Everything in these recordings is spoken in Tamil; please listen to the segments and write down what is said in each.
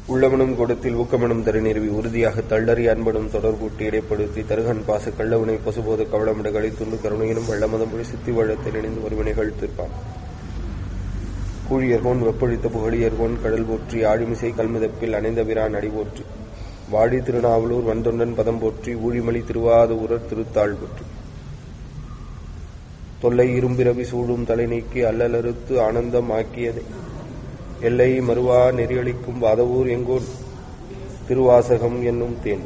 உள்ளவனும் கூடத்தில் ஊக்கமனும் தரு நிறுவி உறுதியாக தள்ளறி அன்பனும் தொடர்பூட்டி இடைப்படுத்தி தருகன் பாச கள்ளவனை பசுபோது கவளமிட கழித்துண்டு கருணையினும் வெள்ளமதம் மொழி சித்தி வழத்தில் இணைந்து ஒருவினைகள் தீர்ப்பான் கூழியர்கோன் வெப்பொழித்த புகழியர்கோன் கடல் போற்றி ஆழிமிசை கல்மிதப்பில் அணைந்த பிரான் அடி போற்றி வாடி திருநாவலூர் வந்தொண்டன் பதம் போற்றி ஊழிமலி திருவாதூரர் திருத்தாள் போற்றி தொல்லை இரும்பிரவி சூடும் தலை நீக்கி அல்லலறுத்து ஆனந்தம் ஆக்கியதை எல்லை மறுவா நெறியளிக்கும் வாதவூர் எங்கோன் திருவாசகம் என்னும் தேன்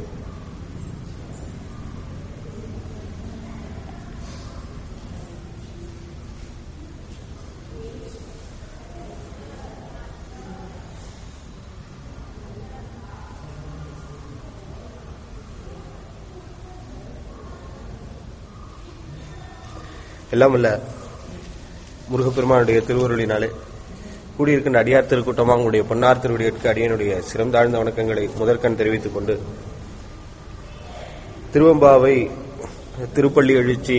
எல்லாம் அல்ல முருகப்பெருமானுடைய திருவருளினாலே கூடியிருக்கின்ற அடியார் திருக்கூட்டமாக உங்களுடைய பொன்னார் திருவடியற்கு அடியனுடைய சிறந்தாழ்ந்த வணக்கங்களை முதற்கண் தெரிவித்துக் கொண்டு திருவம்பாவை திருப்பள்ளி எழுச்சி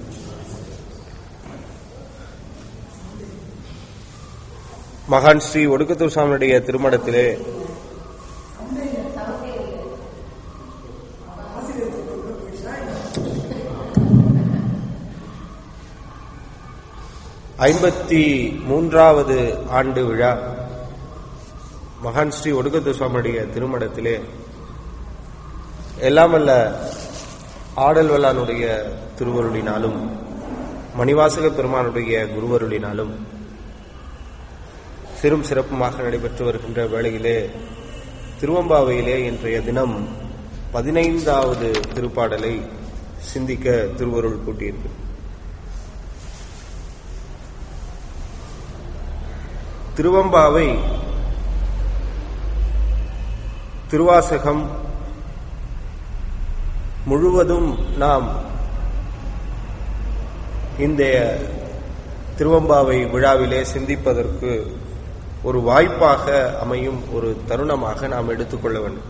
மகான் ஸ்ரீ ஒடுக்கத்தூர் சாமியுடைய திருமணத்திலே ஐம்பத்தி மூன்றாவது ஆண்டு விழா மகான் ஸ்ரீ ஒடுக்கத்தூர் சுவாமியுடைய திருமணத்திலே எல்லாமல்ல ஆடல் வல்லானுடைய திருவருளினாலும் மணிவாசக பெருமானுடைய குருவருளினாலும் சிறும் சிறப்புமாக நடைபெற்று வருகின்ற வேளையிலே திருவம்பாவையிலே இன்றைய தினம் பதினைந்தாவது திருப்பாடலை சிந்திக்க திருவருள் கூட்டியிருக்கு திருவம்பாவை திருவாசகம் முழுவதும் நாம் இந்த திருவம்பாவை விழாவிலே சிந்திப்பதற்கு ஒரு வாய்ப்பாக அமையும் ஒரு தருணமாக நாம் எடுத்துக்கொள்ள வேண்டும்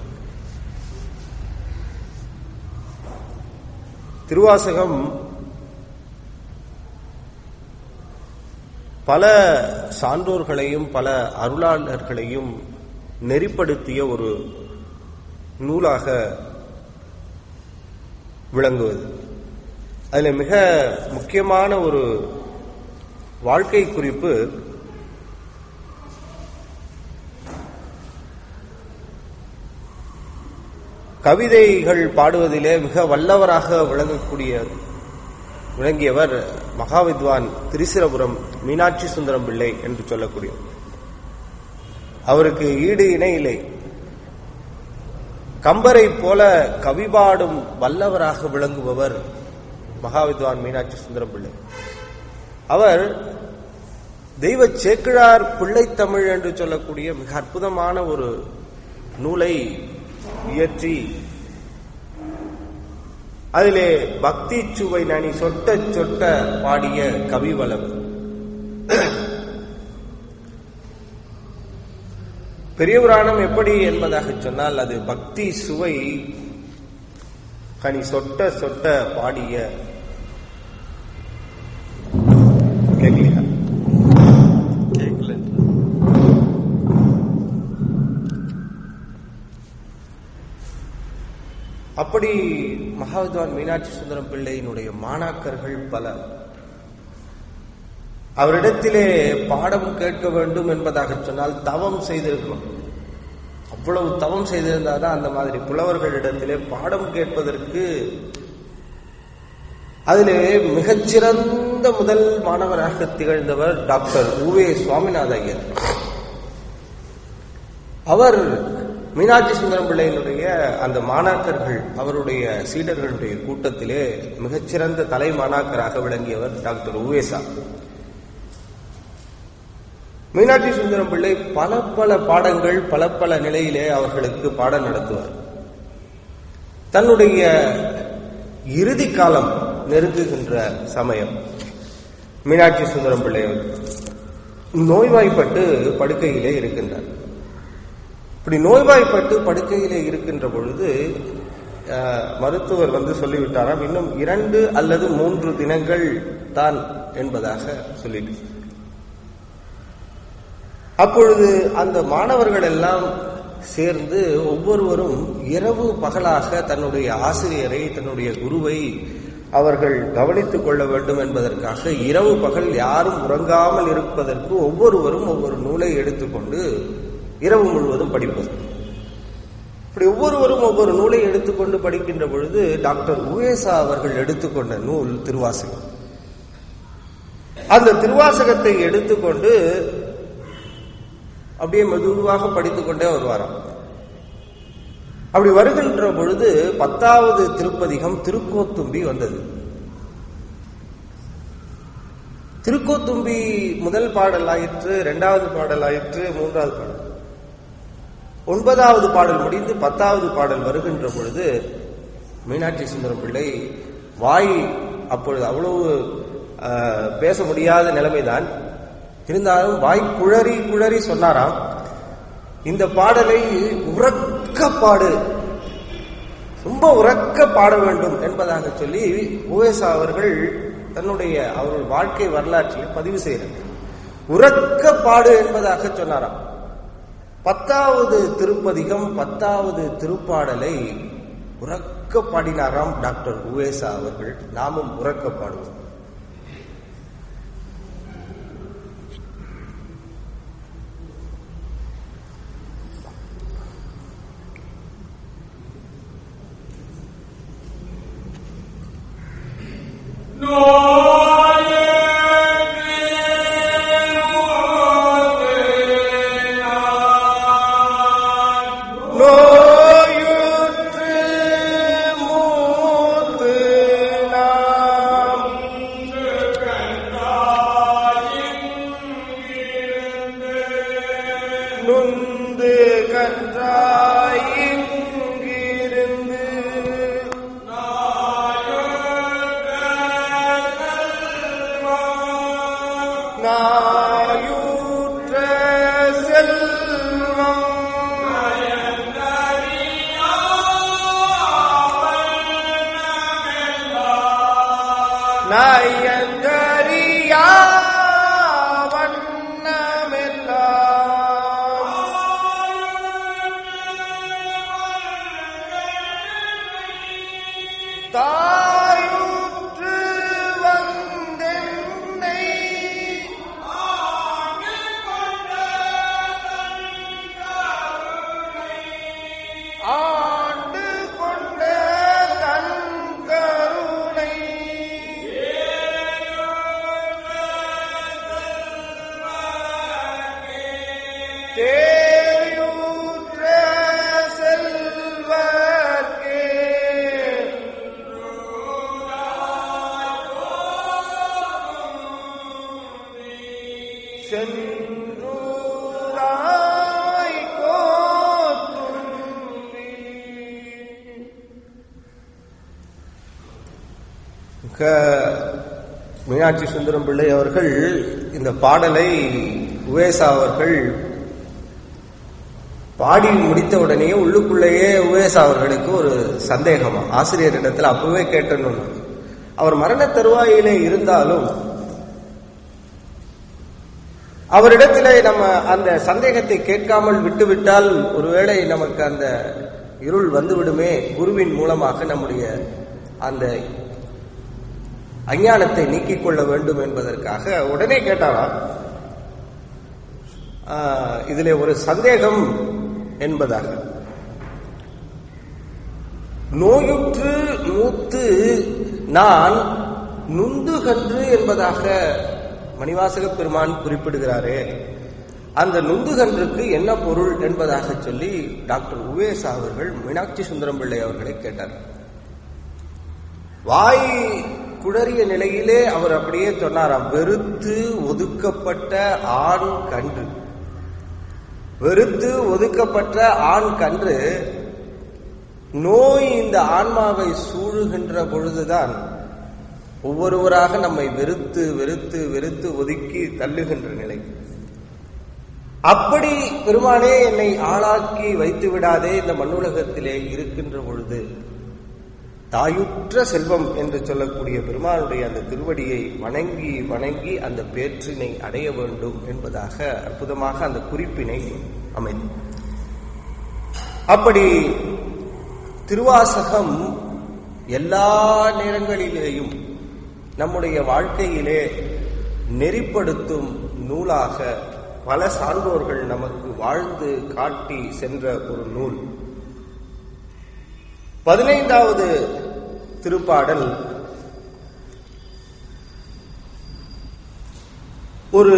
திருவாசகம் பல சான்றோர்களையும் பல அருளாளர்களையும் நெறிப்படுத்திய ஒரு நூலாக விளங்குவது அதில் மிக முக்கியமான ஒரு வாழ்க்கை குறிப்பு கவிதைகள் பாடுவதிலே மிக வல்லவராக விளங்கக்கூடிய விளங்கியவர் மகாவித்வான் திரிசிரபுரம் மீனாட்சி சுந்தரம் பிள்ளை என்று சொல்லக்கூடிய அவருக்கு ஈடு இணை இல்லை கம்பரை போல கவி பாடும் வல்லவராக விளங்குபவர் மகாவித்வான் மீனாட்சி சுந்தரம் பிள்ளை அவர் தெய்வ சேக்கிழார் பிள்ளைத்தமிழ் என்று சொல்லக்கூடிய மிக அற்புதமான ஒரு நூலை இயற்றி அதிலே பக்தி சுவை நனி சொட்ட சொட்ட பாடிய கவிவலம் பெரிய புராணம் எப்படி என்பதாக சொன்னால் அது பக்தி சுவை கனி சொட்ட சொட்ட பாடிய கேட்கலையா கேட்கல அப்படி மகாவித்வான் மீனாட்சி சுந்தரம் பிள்ளையினுடைய மாணாக்கர்கள் பல அவரிடத்திலே பாடம் கேட்க வேண்டும் என்பதாக சொன்னால் தவம் செய்திருக்கணும் அவ்வளவு தவம் செய்திருந்தாதான் அந்த மாதிரி புலவர்களிடத்திலே பாடம் கேட்பதற்கு அதிலே மிகச்சிறந்த முதல் மாணவராக திகழ்ந்தவர் டாக்டர் உவே சுவாமிநாத ஐயர் அவர் மீனாட்சி சுந்தரம் பிள்ளையினுடைய அந்த மாணாக்கர்கள் அவருடைய சீடர்களுடைய கூட்டத்திலே மிகச்சிறந்த தலை மாணாக்கராக விளங்கியவர் டாக்டர் உவேசா மீனாட்சி சுந்தரம் பிள்ளை பல பல பாடங்கள் பல பல நிலையிலே அவர்களுக்கு பாடம் நடத்துவார் தன்னுடைய இறுதி காலம் நெருங்குகின்ற சமயம் மீனாட்சி சுந்தரம் பிள்ளை அவர் நோய்வாய்ப்பட்டு படுக்கையிலே இருக்கின்றார் இப்படி நோய்வாய்ப்பட்டு படுக்கையிலே இருக்கின்ற பொழுது அஹ், மருத்துவர் வந்து சொல்லிவிட்டாராம் இன்னும் இரண்டு அல்லது மூன்று தினங்கள் தான் என்பதாக சொல்லிட்டு அப்பொழுது அந்த மாணவர்கள் எல்லாம் சேர்ந்து ஒவ்வொருவரும் இரவு பகலாக தன்னுடைய ஆசிரியரை தன்னுடைய குருவை அவர்கள் கவனித்துக் கொள்ள வேண்டும் என்பதற்காக இரவு பகல் யாரும் உறங்காமல் இருப்பதற்கு ஒவ்வொருவரும் ஒவ்வொரு நூலை எடுத்துக்கொண்டு இரவு முழுவதும் படிப்பது இப்படி ஒவ்வொருவரும் ஒவ்வொரு நூலை எடுத்துக்கொண்டு படிக்கின்ற பொழுது டாக்டர் உவேசா அவர்கள் எடுத்துக்கொண்ட நூல் திருவாசகம் அந்த திருவாசகத்தை எடுத்துக்கொண்டு அப்படியே மெதுவாக படித்துக் கொண்டே வருவாராம் அப்படி வருகின்ற பொழுது பத்தாவது திருப்பதிகம் திருக்கோத்தும்பி வந்தது திருக்கோத்தும்பி முதல் பாடல் ஆயிற்று இரண்டாவது பாடல் ஆயிற்று மூன்றாவது பாடல் ஒன்பதாவது பாடல் முடிந்து பத்தாவது பாடல் வருகின்ற பொழுது மீனாட்சி சுந்தரம் பிள்ளை வாய் அப்பொழுது அவ்வளவு ஆஹ், பேச முடியாத நிலைமைதான் இருந்தாலும் வாய் குழறி குழறி சொன்னாராம் இந்த பாடலை உறக்க பாடு ரொம்ப உறக்க பாட வேண்டும் என்பதாக சொல்லி ஓஎஸ்ஆ அவர்கள் தன்னுடைய அவர்கள் வாழ்க்கை வரலாற்றில் பதிவு செய்கிறார் உறக்க பாடு என்பதாக சொன்னாராம் பத்தாவது திருப்பதிகம் பத்தாவது திருப்பாடலை உறக்க பாடினாராம் டாக்டர் உவேசா அவர்கள் நாமும் உறக்க பாடுவோம் நோயுற்று மூத்து நாம் நுந்து கன்றாய் இங்கிருந்து நாயூற்ற செல்வம் நயங்கரியா தாயுற்று வந்தென்னை ஆண்டு கொண்ட தன் கருணை தேயூற்ற செல்வர்க்கே சென்றூராய் கோத்தும்பி க- மீனாட்சி சுந்தரம் பிள்ளை அவர்கள் இந்த பாடலை உவேசா அவர்கள் பாடி முடித்த உடனே உள்ளுக்குள்ளேயே உவேசா அவர்களுக்கு ஒரு சந்தேகமா ஆசிரியரிடத்தில் அப்பவே கேட்டணும் அவர் மரண தருவாயிலே இருந்தாலும் அவரிடத்திலே நம்ம அந்த சந்தேகத்தை கேட்காமல் விட்டுவிட்டால் ஒருவேளை நமக்கு அந்த இருள் வந்துவிடுமே குருவின் மூலமாக நம்முடைய அந்த அஞ்ஞானத்தை நீக்கிக் கொள்ள வேண்டும் என்பதற்காக உடனே கேட்டாராம் ஆஹ், இதிலே ஒரு சந்தேகம் என்பதாக நோயுற்று மூத்து நான் நுந்துகன்று என்பதாக மணிவாசக பெருமான் குறிப்பிடுகிறாரே அந்த நுந்துகன்றுக்கு என்ன பொருள் என்பதாக சொல்லி டாக்டர் உவேசா அவர்கள் மீனாட்சி சுந்தரம் பிள்ளை அவர்களை கேட்டார் வாய் குடறிய நிலையிலே அவர் அப்படியே சொன்னாராம் வெறுத்து ஒதுக்கப்பட்ட ஆண் கன்று வெறுத்து ஒதுக்கப்பட்ட ஆண் கன்று நோய் இந்த ஆன்மாவை சூழுகின்ற பொழுதுதான் ஒவ்வொருவராக நம்மை வெறுத்து வெறுத்து வெறுத்து ஒதுக்கி தள்ளுகின்ற நிலை அப்படி பெருமானே என்னை ஆளாக்கி வைத்து விடாதே இந்த மண்ணுலகத்திலே இருக்கின்ற பொழுது தாயுற்ற செல்வம் என்று சொல்லக்கூடிய பெருமானுடைய அந்த திருவடியை வணங்கி வணங்கி அந்த பேற்றினை அடைய வேண்டும் என்பதாக அற்புதமாக அந்த குறிப்பினை அமைந்தது அப்படி திருவாசகம் எல்லா நேரங்களிலேயும் நம்முடைய வாழ்க்கையிலே நெறிப்படுத்தும் நூலாக பல சான்றோர்கள் நமக்கு வாழ்ந்து காட்டி சென்ற ஒரு நூல் பதினைந்தாவது திருப்பாடல் ஒரு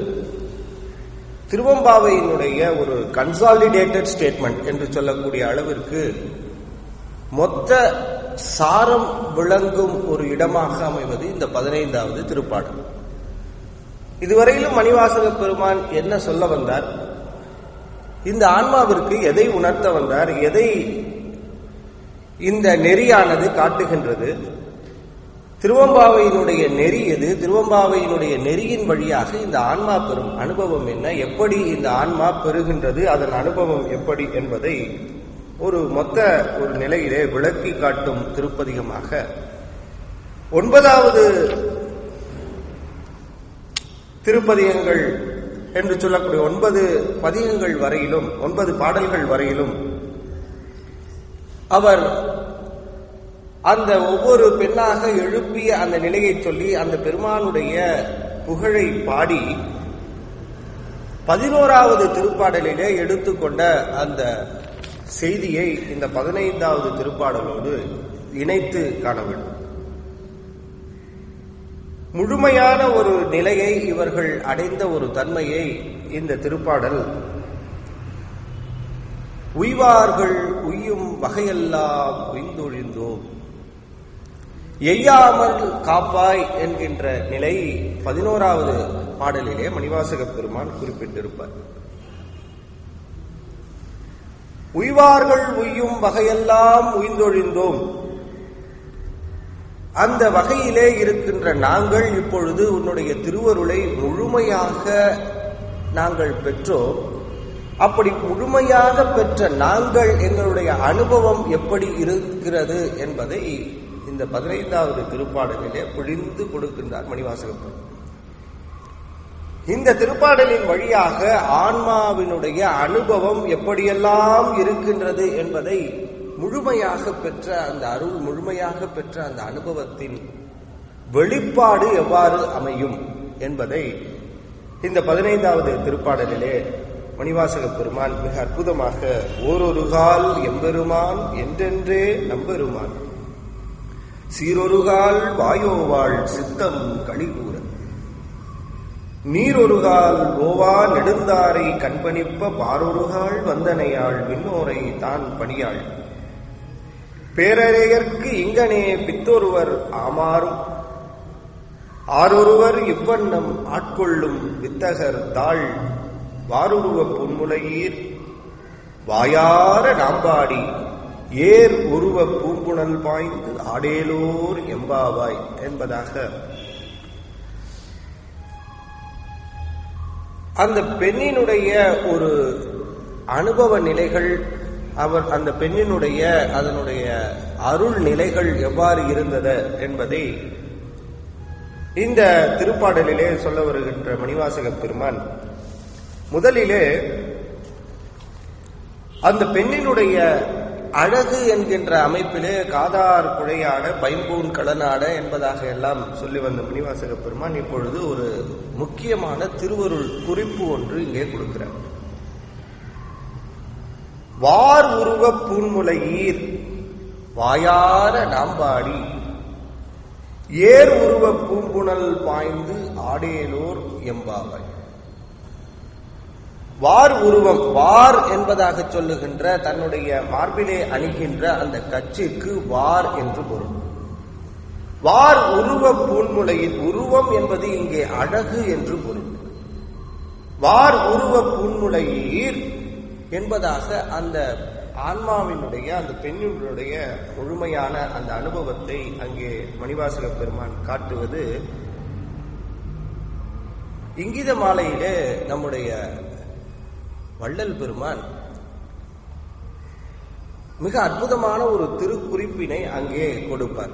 திருவம்பாவையினுடைய ஒரு கன்சாலிடேட்டட் ஸ்டேட்மெண்ட் என்று சொல்லக்கூடிய அளவிற்கு மொத்த சாரம் விளங்கும் ஒரு இடமாக அமைவது இந்த பதினைந்தாவது திருப்பாடல் இதுவரையிலும் மணிவாசக பெருமான் என்ன சொல்ல வந்தார் இந்த ஆன்மாவிற்கு எதை உணர்த்த வந்தார் எதை இந்த நெறியானது காட்டுகின்றது திருவம்பாவையினுடைய நெறி எது திருவம்பாவையினுடைய நெறியின் வழியாக இந்த ஆன்மா பெறும் அனுபவம் என்ன எப்படி இந்த ஆன்மா பெறுகின்றது அதன் அனுபவம் எப்படி என்பதை ஒரு மொத்த ஒரு நிலையிலே விளக்கி காட்டும் திருப்பதிகமாக ஒன்பதாவது திருப்பதிகங்கள் என்று சொல்லக்கூடிய ஒன்பது பதிகங்கள் வரையிலும் ஒன்பது பாடல்கள் வரையிலும் அவர் அந்த ஒவ்வொரு பெண்ணாக எழுப்பிய அந்த நிலையை சொல்லி அந்த பெருமானுடைய புகழை பாடி பதினோராவது திருப்பாடலிலே எடுத்துக்கொண்ட அந்த செய்தியை இந்த பதினைந்தாவது திருப்பாடலோடு இணைத்து காண வேண்டும் முழுமையான ஒரு நிலையை இவர்கள் அடைந்த ஒரு தன்மையை இந்த திருப்பாடல் உய்வார்கள் உய்யும் வகையெல்லாம் உய்ந்தொழிந்தோம் எய்யாமல் காப்பாய் என்கின்ற நிலை பதினோராவது பாடலிலே மணிவாசக பெருமான் குறிப்பிட்டிருப்பார் உய்வார்கள் உய்யும் வகையெல்லாம் உய்ந்தொழிந்தோம் அந்த வகையிலே இருக்கின்ற நாங்கள் இப்பொழுது உன்னுடைய திருவருளை முழுமையாக நாங்கள் பெற்றோம் அப்படி முழுமையாக பெற்ற நாங்கள் எங்களுடைய அனுபவம் எப்படி இருக்கிறது என்பதை இந்த பதினைந்தாவது திருப்பாடலிலே பிழிந்து கொடுக்கின்றார் மணிவாசகப்பர் இந்த திருப்பாடலின் வழியாக ஆன்மாவினுடைய அனுபவம் எப்படியெல்லாம் இருக்கின்றது என்பதை முழுமையாக பெற்ற அந்த அருள் முழுமையாக பெற்ற அந்த அனுபவத்தின் வெளிப்பாடு எவ்வாறு அமையும் என்பதை இந்த பதினைந்தாவது திருப்பாடலிலே மணிவாசக பெருமான் மிக அற்புதமாக ஓரொரு கால் எம்பெருமான் என்றென்றே நம்பெருமான் சீரொருகால் வாயோவாள் சித்தம் கழிகூற நீரொருகால் ஓவா நெடுந்தாரை கண்பணிப்ப பாரொருகால் வந்தனையாள் விண்ணோரை தான் பணியாள் பேரறையர்க்கு இங்கனே பித்தொருவர் ஆமாறும் ஆரொருவர் இவ்வண்ணம் ஆட்கொள்ளும் வித்தகர் தாள் வாருருவ பொன்முலையீர் வாயார நாம்பாடி ஏர் உருவ பூங்குணல் பாய்ந்து ஆடேலோர் எம்பாவாய் என்பதாக அந்த பெண்ணினுடைய ஒரு அனுபவ நிலைகள் அவர் அந்த பெண்ணினுடைய அதனுடைய அருள் நிலைகள் எவ்வாறு இருந்தது என்பதை இந்த திருப்பாடலிலே சொல்ல வருகின்ற மணிவாசக பெருமான் முதலிலே அந்த பெண்ணினுடைய அழகு என்கின்ற அமைப்பிலே காதார் குழையாட பைம்பூன் களனாட என்பதாக எல்லாம் சொல்லி வந்த முனிவாசக பெருமான் இப்பொழுது ஒரு முக்கியமான திருவருள் குறிப்பு ஒன்று இங்கே கொடுக்கிறார் வார் உருவ பூன்முலையீர் வாயார நாம்பாடி ஏர் உருவ பூம்புணல் பாய்ந்து ஆடேலோர் எம்பாவாய் வார் உருவம் வார் என்பதாக சொல்லுகின்ற தன்னுடைய மார்பிலே அணிகின்ற அந்த கட்சிக்கு வார் என்று பொருள் வார் உருவ பூன்முலையில் உருவம் என்பது இங்கே அழகு என்று பொருள் வார் உருவ பூன்முலையீர் என்பதாக அந்த ஆன்மாவினுடைய அந்த பெண்ணினுடைய முழுமையான அந்த அனுபவத்தை அங்கே மணிவாசக பெருமான் காட்டுவது இங்கித மாலையிலே நம்முடைய வள்ளல் பெருமான் மிக அற்புதமான ஒரு திருக்குறிப்பினை அங்கே கொடுப்பார்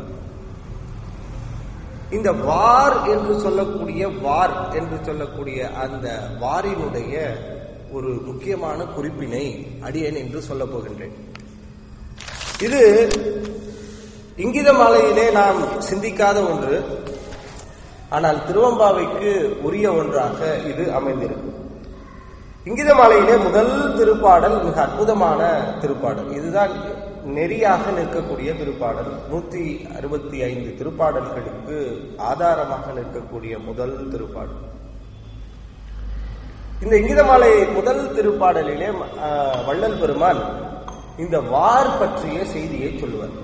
இந்த வார் என்று சொல்லக்கூடிய வார் என்று சொல்லக்கூடிய அந்த வாரினுடைய ஒரு முக்கியமான குறிப்பினை அடியேன் என்று சொல்லப் போகின்றேன் இது இங்கித மாலையிலே நாம் சிந்திக்காத ஒன்று ஆனால் திருவம்பாவைக்கு உரிய ஒன்றாக இது அமைந்திருக்கும் இங்கித மாலையிலே முதல் திருப்பாடல் மிக அற்புதமான திருப்பாடல் இதுதான் நெறியாக நிற்கக்கூடிய திருப்பாடல் நூத்தி அறுபத்தி ஐந்து திருப்பாடல்களுக்கு ஆதாரமாக நிற்கக்கூடிய முதல் திருப்பாடல் இந்த இங்கிதமாலை முதல் திருப்பாடலிலே அஹ், வள்ளல் பெருமான் இந்த வார் பற்றிய செய்தியை சொல்லுவார்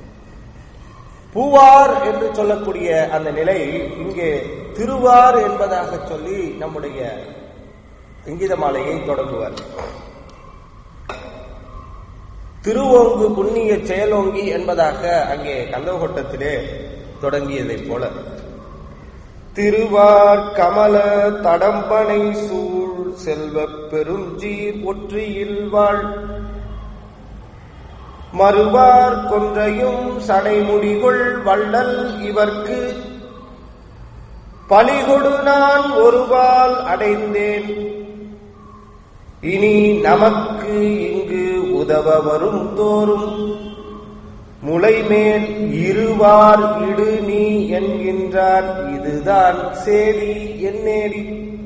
பூவார் என்று சொல்லக்கூடிய அந்த நிலை இங்கே திருவார் என்பதாக சொல்லி நம்முடைய இங்கித மாலையை தொடங்குவார் திருவோங்கு புண்ணிய செயலோங்கி என்பதாக அங்கே கந்தகோட்டத்திலே தொடங்கியதைப் போல திருவார் கமல தடம்பனை சூழ் செல்வப் பெருஞ்சீர் ஒற்றியில் வாழ் மறுவார் கொன்றையும் சடைமுடிகொள் வள்ளல் இவர்க்கு பலிகொடு நான் ஒருவால் அடைந்தேன் இனி நமக்கு இங்கு உதவ வரும் தோறும் முளைமேல் இருவார் இடு நீ என்கின்றார் இதுதான் சேடி என்னேடி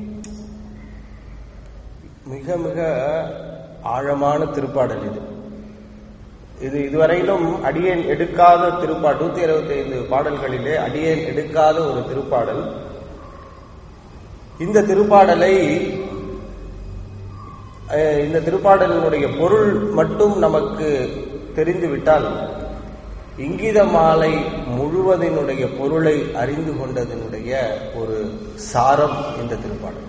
மிக மிக ஆழமான திருப்பாடல் இது இது இதுவரையிலும் அடியேன் எடுக்காத திருப்பாடல் நூத்தி இருபத்தி ஐந்து பாடல்களிலே அடியேன் எடுக்காத ஒரு திருப்பாடல் இந்த திருப்பாடலை அஹ், இந்த திருப்பாடலினுடைய பொருள் மட்டும் நமக்கு தெரிந்துவிட்டால் இங்கித மாலை முழுவதினுடைய பொருளை அறிந்து கொண்டதனுடைய ஒரு சாரம் இந்த திருப்பாடல்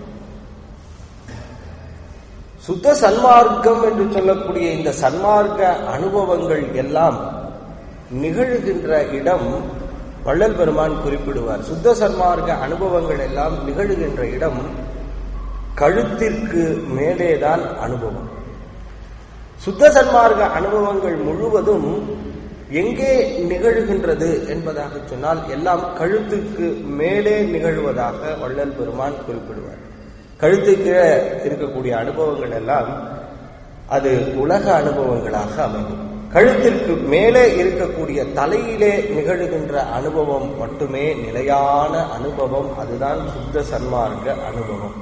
சுத்த சன்மார்க்கம் என்று சொல்லக்கூடிய இந்த சன்மார்க்க அனுபவங்கள் எல்லாம் நிகழ்கின்ற இடம் வள்ளல் பெருமான் குறிப்பிடுவார் சுத்த சன்மார்க்க அனுபவங்கள் எல்லாம் நிகழ்கின்ற இடம் கழுத்திற்கு மேலேதான் அனுபவம் சுத்த சன்மார்க்க அனுபவங்கள் முழுவதும் எங்கே நிகழ்கின்றது என்பதாக சொன்னால் எல்லாம் கழுத்துக்கு மேலே நிகழ்வதாக வள்ளல் பெருமான் குறிப்பிடுவார் கழுத்துக்கு இருக்கக்கூடிய அனுபவங்கள் எல்லாம் அது உலக அனுபவங்களாக அமையும் கழுத்திற்கு மேலே இருக்கக்கூடிய தலையிலே நிகழுகின்ற அனுபவம் மட்டுமே நிலையான அனுபவம் அதுதான் சுத்த சன்மார்க்க அனுபவம்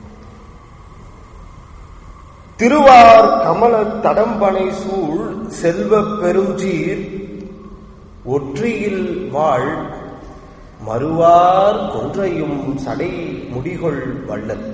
திருவார் கமல தடம்பனை சூழ் செல்வ பெருஞ்சீர் ஒற்றியில் வாழ் மறுவார் கொன்றையும் சடை முடிகொள் வள்ளல்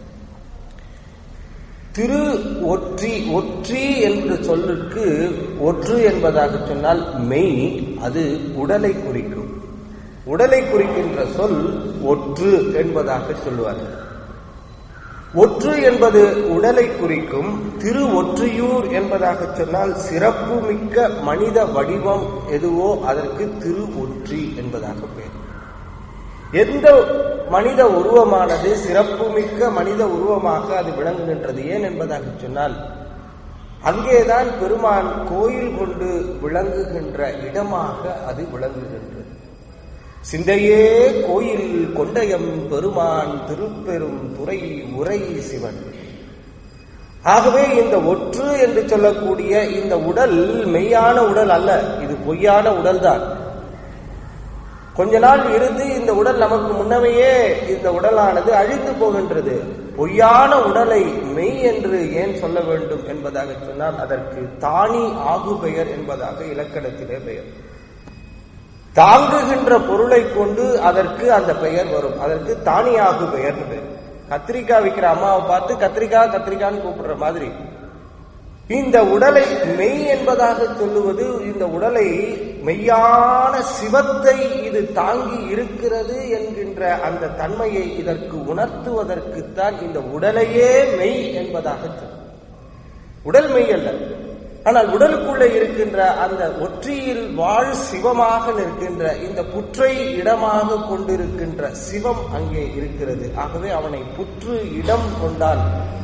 திரு ஒற்றி ஒற்றி என்ற சொல்லுக்கு ஒற்று என்பதாக சொன்னால் மெய் அது உடலை குறிக்கும் உடலை குறிக்கின்ற சொல் ஒற்று என்பதாக சொல்லுவார்கள் ஒற்று என்பது உடலை குறிக்கும் திரு ஒற்றியூர் என்பதாக சொன்னால் சிறப்பு மிக்க மனித வடிவம் எதுவோ அதற்கு திரு ஒற்றி என்பதாக பெயர் எந்த மனித உருவமானது சிறப்புமிக்க மனித உருவமாக அது விளங்குகின்றது ஏன் என்பதாக சொன்னால் அங்கேதான் பெருமான் கோயில் கொண்டு விளங்குகின்ற இடமாக அது விளங்குகின்றது சிந்தையே கோயில் கொண்டயம் பெருமான் திருப்பெரும் துறை உரை சிவன் ஆகவே இந்த ஒற்று என்று சொல்லக்கூடிய இந்த உடல் மெய்யான உடல் அல்ல இது பொய்யான உடல்தான் கொஞ்ச நாள் இருந்து இந்த உடல் நமக்கு முன்னமையே இந்த உடலானது அழிந்து போகின்றது பொய்யான உடலை மெய் என்று ஏன் சொல்ல வேண்டும் என்பதாக சொன்னால் அதற்கு தானி ஆகு பெயர் என்பதாக இலக்கணத்திலே பெயர் தாங்குகின்ற பொருளை கொண்டு அதற்கு அந்த பெயர் வரும் அதற்கு தானியாகு பெயர்னு பெயர் கத்திரிக்காய் விற்கிற அம்மாவை பார்த்து கத்திரிக்காய் கத்திரிக்கான்னு கூப்பிடுற மாதிரி இந்த உடலை மெய் என்பதாக சொல்லுவது இந்த உடலை மெய்யான சிவத்தை இது தாங்கி இருக்கிறது என்கின்ற அந்த தன்மையை இதற்கு உணர்த்துவதற்குத்தான் இந்த உடலையே மெய் என்பதாக சொல்லும் உடல் மெய் அல்ல ஆனால் உடலுக்குள்ளே இருக்கின்ற அந்த ஒற்றியில் வாழ் சிவமாக நிற்கின்ற இந்த புற்றை இடமாக கொண்டிருக்கின்ற சிவம் அங்கே இருக்கிறது ஆகவே அவனை புற்று இடம் கொண்டான்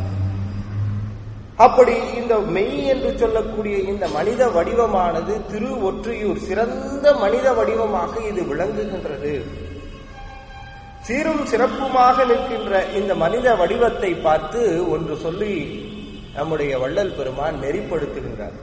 அப்படி இந்த மெய் என்று சொல்லக்கூடிய இந்த மனித வடிவமானது திரு ஒற்றியூர் சிறந்த மனித வடிவமாக இது விளங்குகின்றது சீரும் சிறப்புமாக நிற்கின்ற இந்த மனித வடிவத்தை பார்த்து ஒன்று சொல்லி நம்முடைய வள்ளல் பெருமான் நெறிப்படுத்துகின்றார்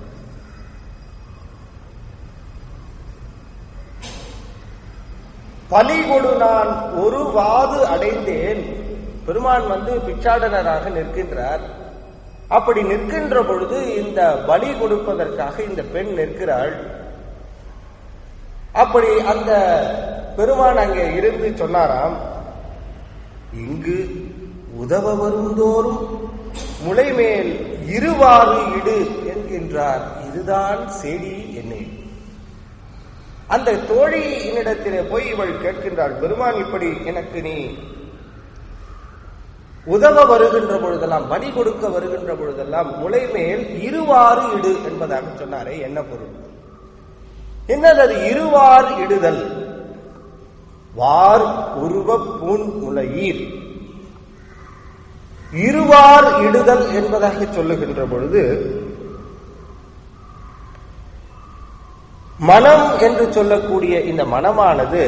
பலி கொடு நான் ஒரு வாது அடைந்தேன் பெருமான் வந்து பிச்சாடனராக நிற்கின்றார் அப்படி நிற்கின்ற பொழுது இந்த பலி கொடுப்பதற்காக இந்த பெண் நிற்கிறாள் அப்படி அந்த பெருமான் அங்கே இருந்து சொன்னாராம் இங்கு உதவ வருந்தோறும் முளைமேல் இருவாறு இடு என்கின்றார் இதுதான் செடி என்னை அந்த தோழியினிடத்திலே போய் இவள் கேட்கின்றாள் பெருமான் இப்படி எனக்கு நீ உதவ வருகின்ற பொழுதெல்லாம் பலி கொடுக்க வருகின்ற பொழுதெல்லாம் முளைமேல் இருவாறு இடு என்பதாக சொன்னாரே என்ன பொருள் என்னது அது இருவார் இடுதல் வார் உருவ பூன் முளையீர் இருவார் இடுதல் என்பதாக சொல்லுகின்ற பொழுது மனம் என்று சொல்லக்கூடிய இந்த மனமானது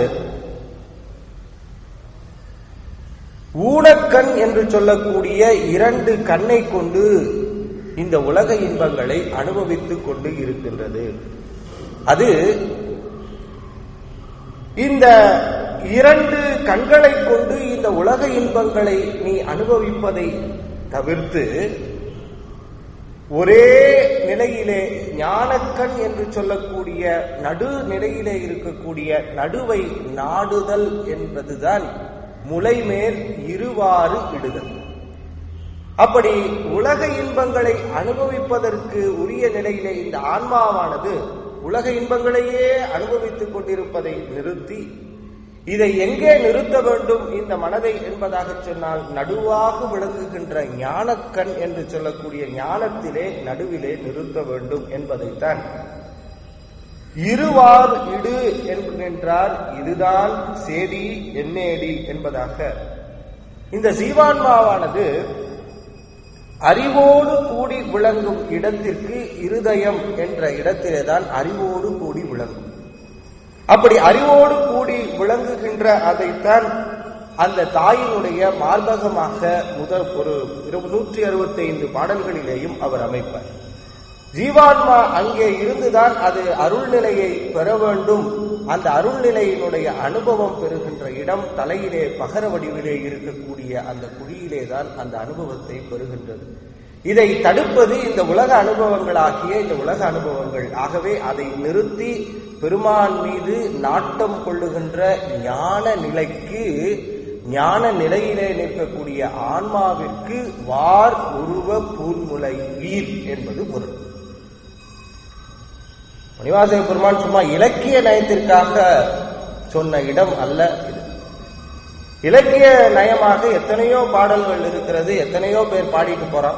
ஊனக்கண் என்று சொல்லக்கூடிய இரண்டு கண்ணை கொண்டு இந்த உலக இன்பங்களை அனுபவித்துக் கொண்டு இருக்கின்றது அது இந்த இரண்டு கண்களை கொண்டு இந்த உலக இன்பங்களை நீ அனுபவிப்பதை தவிர்த்து ஒரே நிலையிலே ஞானக்கண் என்று சொல்லக்கூடிய நடு நிலையிலே இருக்கக்கூடிய நடுவை நாடுதல் என்பதுதான் முளைமேல் இருவாறு இடுதல் அப்படி உலக இன்பங்களை அனுபவிப்பதற்கு உரிய நிலையிலே இந்த ஆன்மாவானது உலக இன்பங்களையே அனுபவித்துக் கொண்டிருப்பதை நிறுத்தி இதை எங்கே நிறுத்த வேண்டும் இந்த மனதை என்பதாக சொன்னால் நடுவாக விளங்குகின்ற ஞானக்கண் என்று சொல்லக்கூடிய ஞானத்திலே நடுவிலே நிறுத்த வேண்டும் என்பதைத்தான் இருவார் இடு என்கின்றார் இதுதான் சேதி என்னேடி என்பதாக இந்த ஜீவான்மாவானது அறிவோடு கூடி விளங்கும் இடத்திற்கு இருதயம் என்ற இடத்திலேதான் அறிவோடு கூடி விளங்கும் அப்படி அறிவோடு கூடி விளங்குகின்ற அதைத்தான் அந்த தாயினுடைய மார்பகமாக முதல் ஒரு நூற்றி அறுபத்தி ஐந்து பாடல்களிலேயும் அவர் அமைப்பார் ஜீவான்மா அங்கே இருந்துதான் அது அருள்நிலையை பெற வேண்டும் அந்த அருள்நிலையினுடைய அனுபவம் பெறுகின்ற இடம் தலையிலே பகர வடிவிலே இருக்கக்கூடிய அந்த குழியிலே தான் அந்த அனுபவத்தை பெறுகின்றது இதை தடுப்பது இந்த உலக அனுபவங்களாகிய இந்த உலக அனுபவங்கள் ஆகவே அதை நிறுத்தி பெருமான் மீது நாட்டம் கொள்ளுகின்ற ஞான நிலைக்கு ஞான நிலையிலே நிற்கக்கூடிய ஆன்மாவிற்கு வார் உருவ பூன்முலை வீர் என்பது பொருள் மணிவாசக பெருமான் சும்மா இலக்கிய நயத்திற்காக சொன்ன இடம் அல்ல இது இலக்கிய நயமாக எத்தனையோ பாடல்கள் இருக்கிறது எத்தனையோ பேர் பாடிட்டு போறான்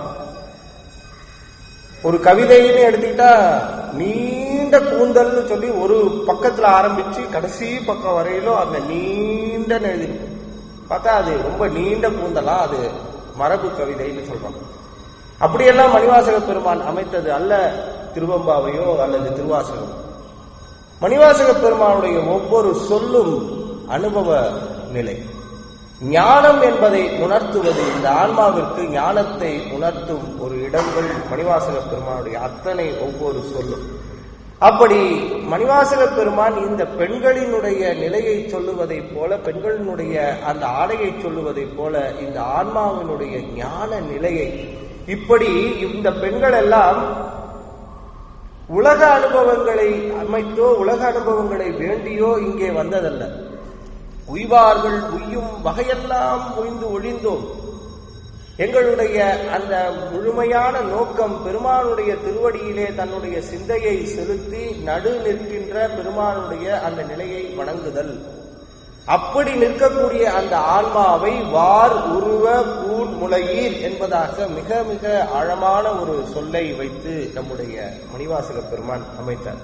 ஒரு கவிதைன்னு எடுத்துக்கிட்டா நீண்ட கூந்தல்னு சொல்லி ஒரு பக்கத்துல ஆரம்பிச்சு கடைசி பக்கம் வரையிலும் அந்த நீண்ட எழுதிருக்கும் பார்த்தா அது ரொம்ப நீண்ட கூந்தலா அது மரபு கவிதைன்னு சொல்றாங்க அப்படியெல்லாம் மணிவாசக பெருமான் அமைத்தது அல்ல திருவம்பாவையோ அல்லது திருவாசகம் மணிவாசக பெருமானுடைய ஒவ்வொரு சொல்லும் அனுபவ நிலை ஞானம் என்பதை உணர்த்துவது இந்த ஆன்மாவிற்கு ஞானத்தை உணர்த்தும் ஒரு இடங்கள் மணிவாசக பெருமானுடைய அத்தனை ஒவ்வொரு சொல்லும் அப்படி மணிவாசக பெருமான் இந்த பெண்களினுடைய நிலையை சொல்லுவதைப் போல பெண்களினுடைய அந்த ஆடையை சொல்லுவதைப் போல இந்த ஆன்மாவினுடைய ஞான நிலையை இப்படி இந்த பெண்கள் எல்லாம் உலக அனுபவங்களை அமைத்தோ உலக அனுபவங்களை வேண்டியோ இங்கே வந்ததல்ல உய்வார்கள் உய்யும் வகையெல்லாம் உய்ந்து ஒழிந்தோம் எங்களுடைய அந்த முழுமையான நோக்கம் பெருமானுடைய திருவடியிலே தன்னுடைய சிந்தையை செலுத்தி நடு நிற்கின்ற பெருமானுடைய அந்த நிலையை வணங்குதல் அப்படி நிற்கக்கூடிய அந்த ஆன்மாவை வார் உருவ பூன் முளையீர் என்பதாக மிக மிக ஆழமான ஒரு சொல்லை வைத்து நம்முடைய மணிவாசக பெருமான் அமைத்தார்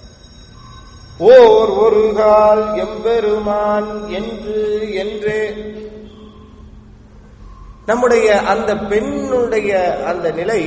ஓர் ஒரு கால் எம்பெருமான் என்று என்றே நம்முடைய அந்த பெண்ணுடைய அந்த நிலை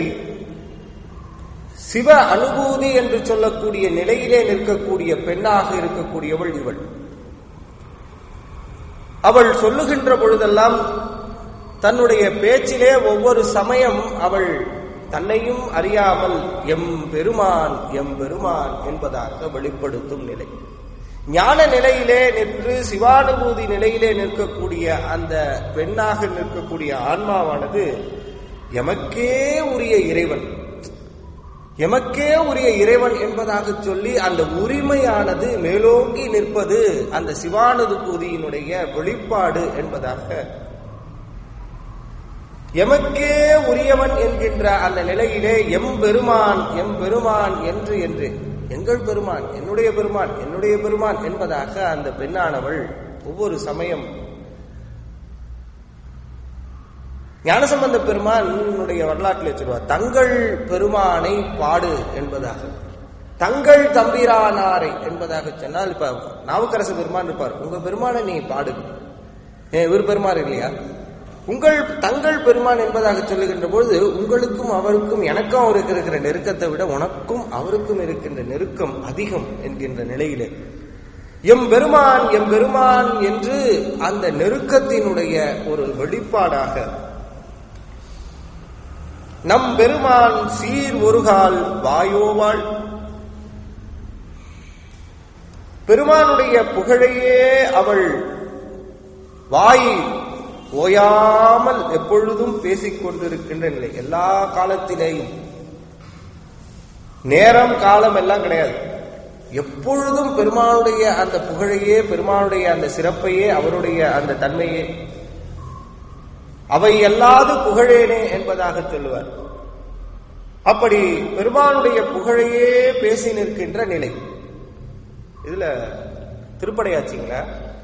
சிவ அனுபூதி என்று சொல்லக்கூடிய நிலையிலே நிற்கக்கூடிய பெண்ணாக இருக்கக்கூடியவள் இவள் அவள் சொல்லுகின்ற பொழுதெல்லாம் தன்னுடைய பேச்சிலே ஒவ்வொரு சமயம் அவள் தன்னையும் அறியாமல் எம் பெருமான் எம் பெருமான் என்பதாக வெளிப்படுத்தும் நிலை ஞான நிலையிலே நின்று சிவானுபூதி நிலையிலே நிற்கக்கூடிய அந்த பெண்ணாக நிற்கக்கூடிய ஆன்மாவானது எமக்கே உரிய இறைவன் எமக்கே உரிய இறைவன் என்பதாக சொல்லி அந்த உரிமையானது மேலோங்கி நிற்பது அந்த சிவானுபூதியினுடைய வெளிப்பாடு என்பதாக எமக்கே உரியவன் என்கின்ற அந்த நிலையிலே எம் பெருமான் எம் பெருமான் என்று என்று எங்கள் பெருமான் என்னுடைய பெருமான் என்னுடைய பெருமான் என்பதாக அந்த பெண்ணானவள் ஒவ்வொரு சமயம் ஞானசம்பந்த பெருமானுடைய வரலாற்றில் சொல்வார் தங்கள் பெருமானை பாடு என்பதாக தங்கள் தம்பிரானாரை என்பதாக சொன்னால் இப்ப நாவுக்கரசு பெருமான் இருப்பார் உங்க பெருமானை நீ பாடு ஏன் இவர் பெருமான் இல்லையா உங்கள் தங்கள் பெருமான் என்பதாக சொல்லுகின்ற பொழுது உங்களுக்கும் அவருக்கும் எனக்கும் அவருக்கு இருக்கிற நெருக்கத்தை விட உனக்கும் அவருக்கும் இருக்கின்ற நெருக்கம் அதிகம் என்கின்ற நிலையிலே எம் பெருமான் எம் பெருமான் என்று அந்த நெருக்கத்தினுடைய ஒரு வெளிப்பாடாக நம் பெருமான் சீர் ஒருகால் வாயோவாள் பெருமானுடைய புகழையே அவள் வாய் ஓயாமல் எப்பொழுதும் பேசிக் கொண்டிருக்கின்ற நிலை எல்லா காலத்திலேயும் நேரம் காலம் எல்லாம் கிடையாது எப்பொழுதும் பெருமானுடைய அந்த புகழையே பெருமானுடைய அந்த சிறப்பையே அவருடைய அந்த தன்மையே அவை எல்லாது புகழேனே என்பதாக சொல்லுவார் அப்படி பெருமானுடைய புகழையே பேசி நிற்கின்ற நிலை இதுல திருப்படையாச்சிங்களா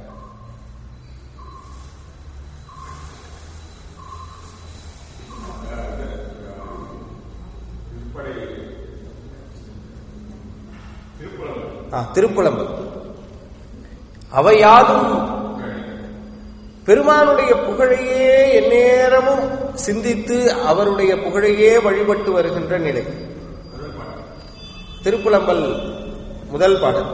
ஆ, திருப்புலம்பு அவையாதும் பெருமானுடைய புகழையே எந்நேரமும் சிந்தித்து அவருடைய புகழையே வழிபட்டு வருகின்ற நிலை திருப்புலம்பல் முதல் பாடல்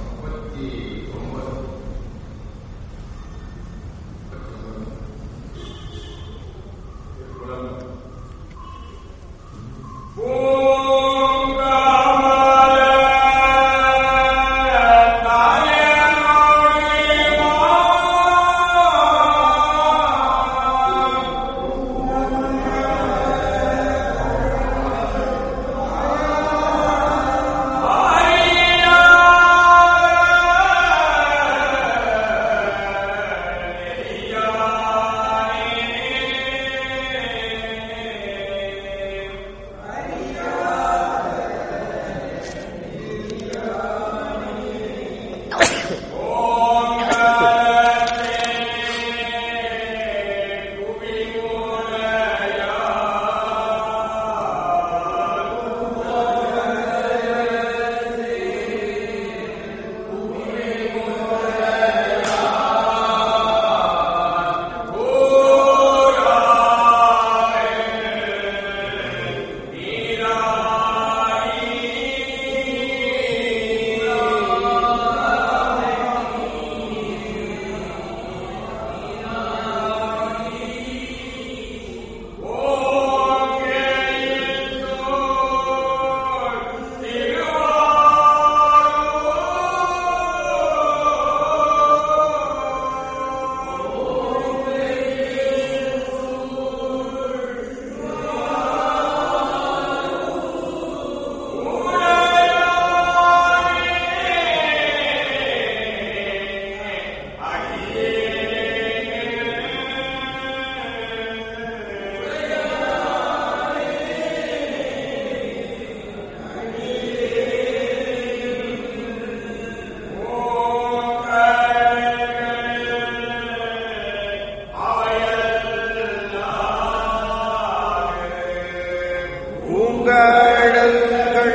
பூங்கடல்கள்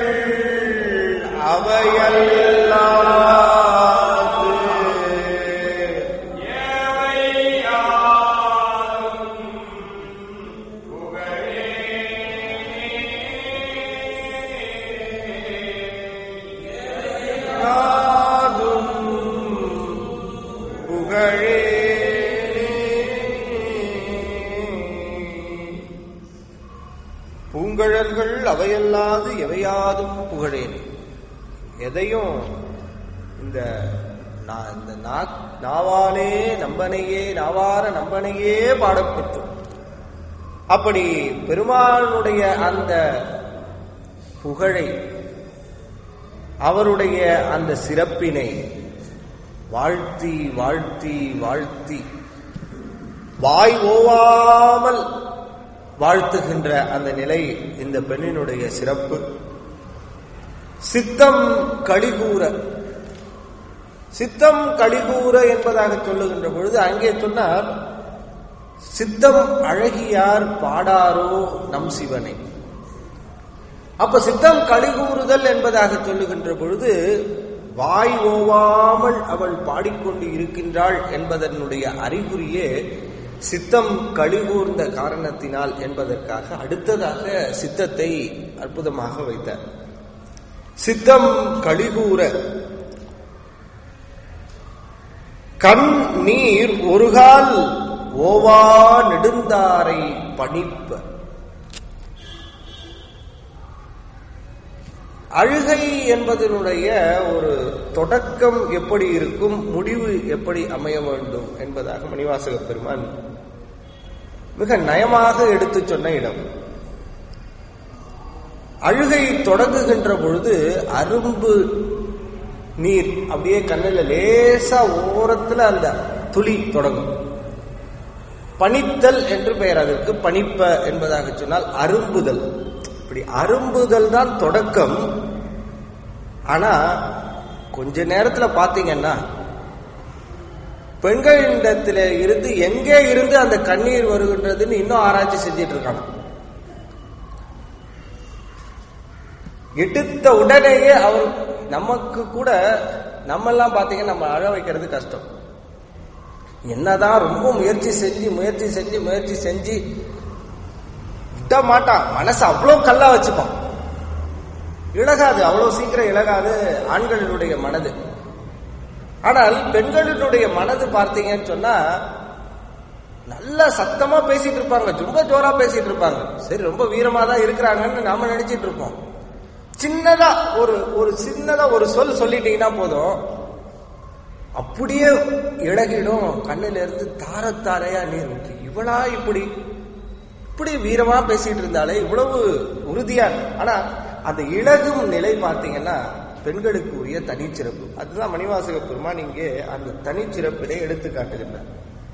அவையல்லாது யாதும் புகழே புகழ்கள் அவையல்லாது எவையாதும் புகழேன் எதையும் இந்த நா- இந்த நா- நாவாலே நம்பனையே நாவார நம்பனையே பாடப்பெற்றோம் அப்படி பெருமானுடைய அந்த புகழை அவருடைய அந்த சிறப்பினை வாழ்த்தி வாழ்த்தி வாழ்த்தி வாய் ஓவாமல் வாழ்த்துகின்ற அந்த நிலை இந்த பெண்ணினுடைய சிறப்பு சித்தம் கழிகூற சித்தம் கழிகூற என்பதாக சொல்லுகின்ற பொழுது அங்கே சொன்னார் சித்தம் அழகியார் பாடாரோ நம் சிவனை அப்ப சித்தம் கழிகூறுதல் என்பதாக சொல்லுகின்ற பொழுது வாய் ஓவாமல் அவள் பாடிக்கொண்டு இருக்கின்றாள் என்பதனுடைய அறிகுறியே சித்தம் கழிகூர்ந்த காரணத்தினால் என்பதற்காக அடுத்ததாக சித்தத்தை அற்புதமாக வைத்தார் சித்தம் கழிகூற கண் நீர் ஒருகால் ஓவா நெடுந்தாரை பணிப்ப அழுகை என்பதனுடைய ஒரு தொடக்கம் எப்படி இருக்கும் முடிவு எப்படி அமைய வேண்டும் என்பதாக மணிவாசக பெருமான் மிக நயமாக எடுத்து சொன்ன இடம் அழுகை தொடங்குகின்ற பொழுது அரும்பு நீர் அப்படியே கண்ணில் லேசா ஓரத்துல அந்த துளி தொடங்கும் பனித்தல் என்று பெயர் அதற்கு பனிப்ப என்பதாக சொன்னால் அரும்புதல் இப்படி அரும்புதல் தான் தொடக்கம் ஆனா கொஞ்ச நேரத்துல பாத்தீங்கன்னா பெண்களிடத்துல இருந்து எங்கே இருந்து அந்த கண்ணீர் வருகின்றதுன்னு இன்னும் ஆராய்ச்சி செஞ்சிட்டு இருக்காங்க எடுத்த உடனேயே அவர் நமக்கு கூட நம்ம எல்லாம் பாத்தீங்கன்னா நம்ம அழ வைக்கிறது கஷ்டம் என்னதான் ரொம்ப முயற்சி செஞ்சு முயற்சி செஞ்சு முயற்சி செஞ்சு விட மாட்டான் மனசு அவ்வளவு கல்லா வச்சுப்பான் இழகாது அவ்வளவு சீக்கிரம் இழகாது ஆண்களினுடைய மனது ஆனால் பெண்களினுடைய மனது பார்த்தீங்கன்னு சொன்னா நல்ல சத்தமா பேசிட்டு இருப்பாங்க ரொம்ப ஜோரா பேசிட்டு இருப்பாங்க சரி ரொம்ப வீரமா தான் இருக்கிறாங்கன்னு நாம நினைச்சிட்டு இருப்போம் சின்னதா ஒரு ஒரு சின்னதா ஒரு சொல் சொல்லிட்டீங்கன்னா போதும் அப்படியே இழகிடும் கண்ணுல இருந்து தாரத்தாரையா நீர் ஊற்றி இவளா இப்படி இப்படி வீரமா பேசிட்டு இருந்தாலே இவ்வளவு உறுதியா ஆனா அந்த இழகும் நிலை பார்த்தீங்கன்னா பெண்களுக்கு உரிய தனிச்சிறப்பு அதுதான் மணிவாசக பெருமான் இங்கே அந்த தனிச்சிறப்பினை எடுத்து காட்டுகின்றார்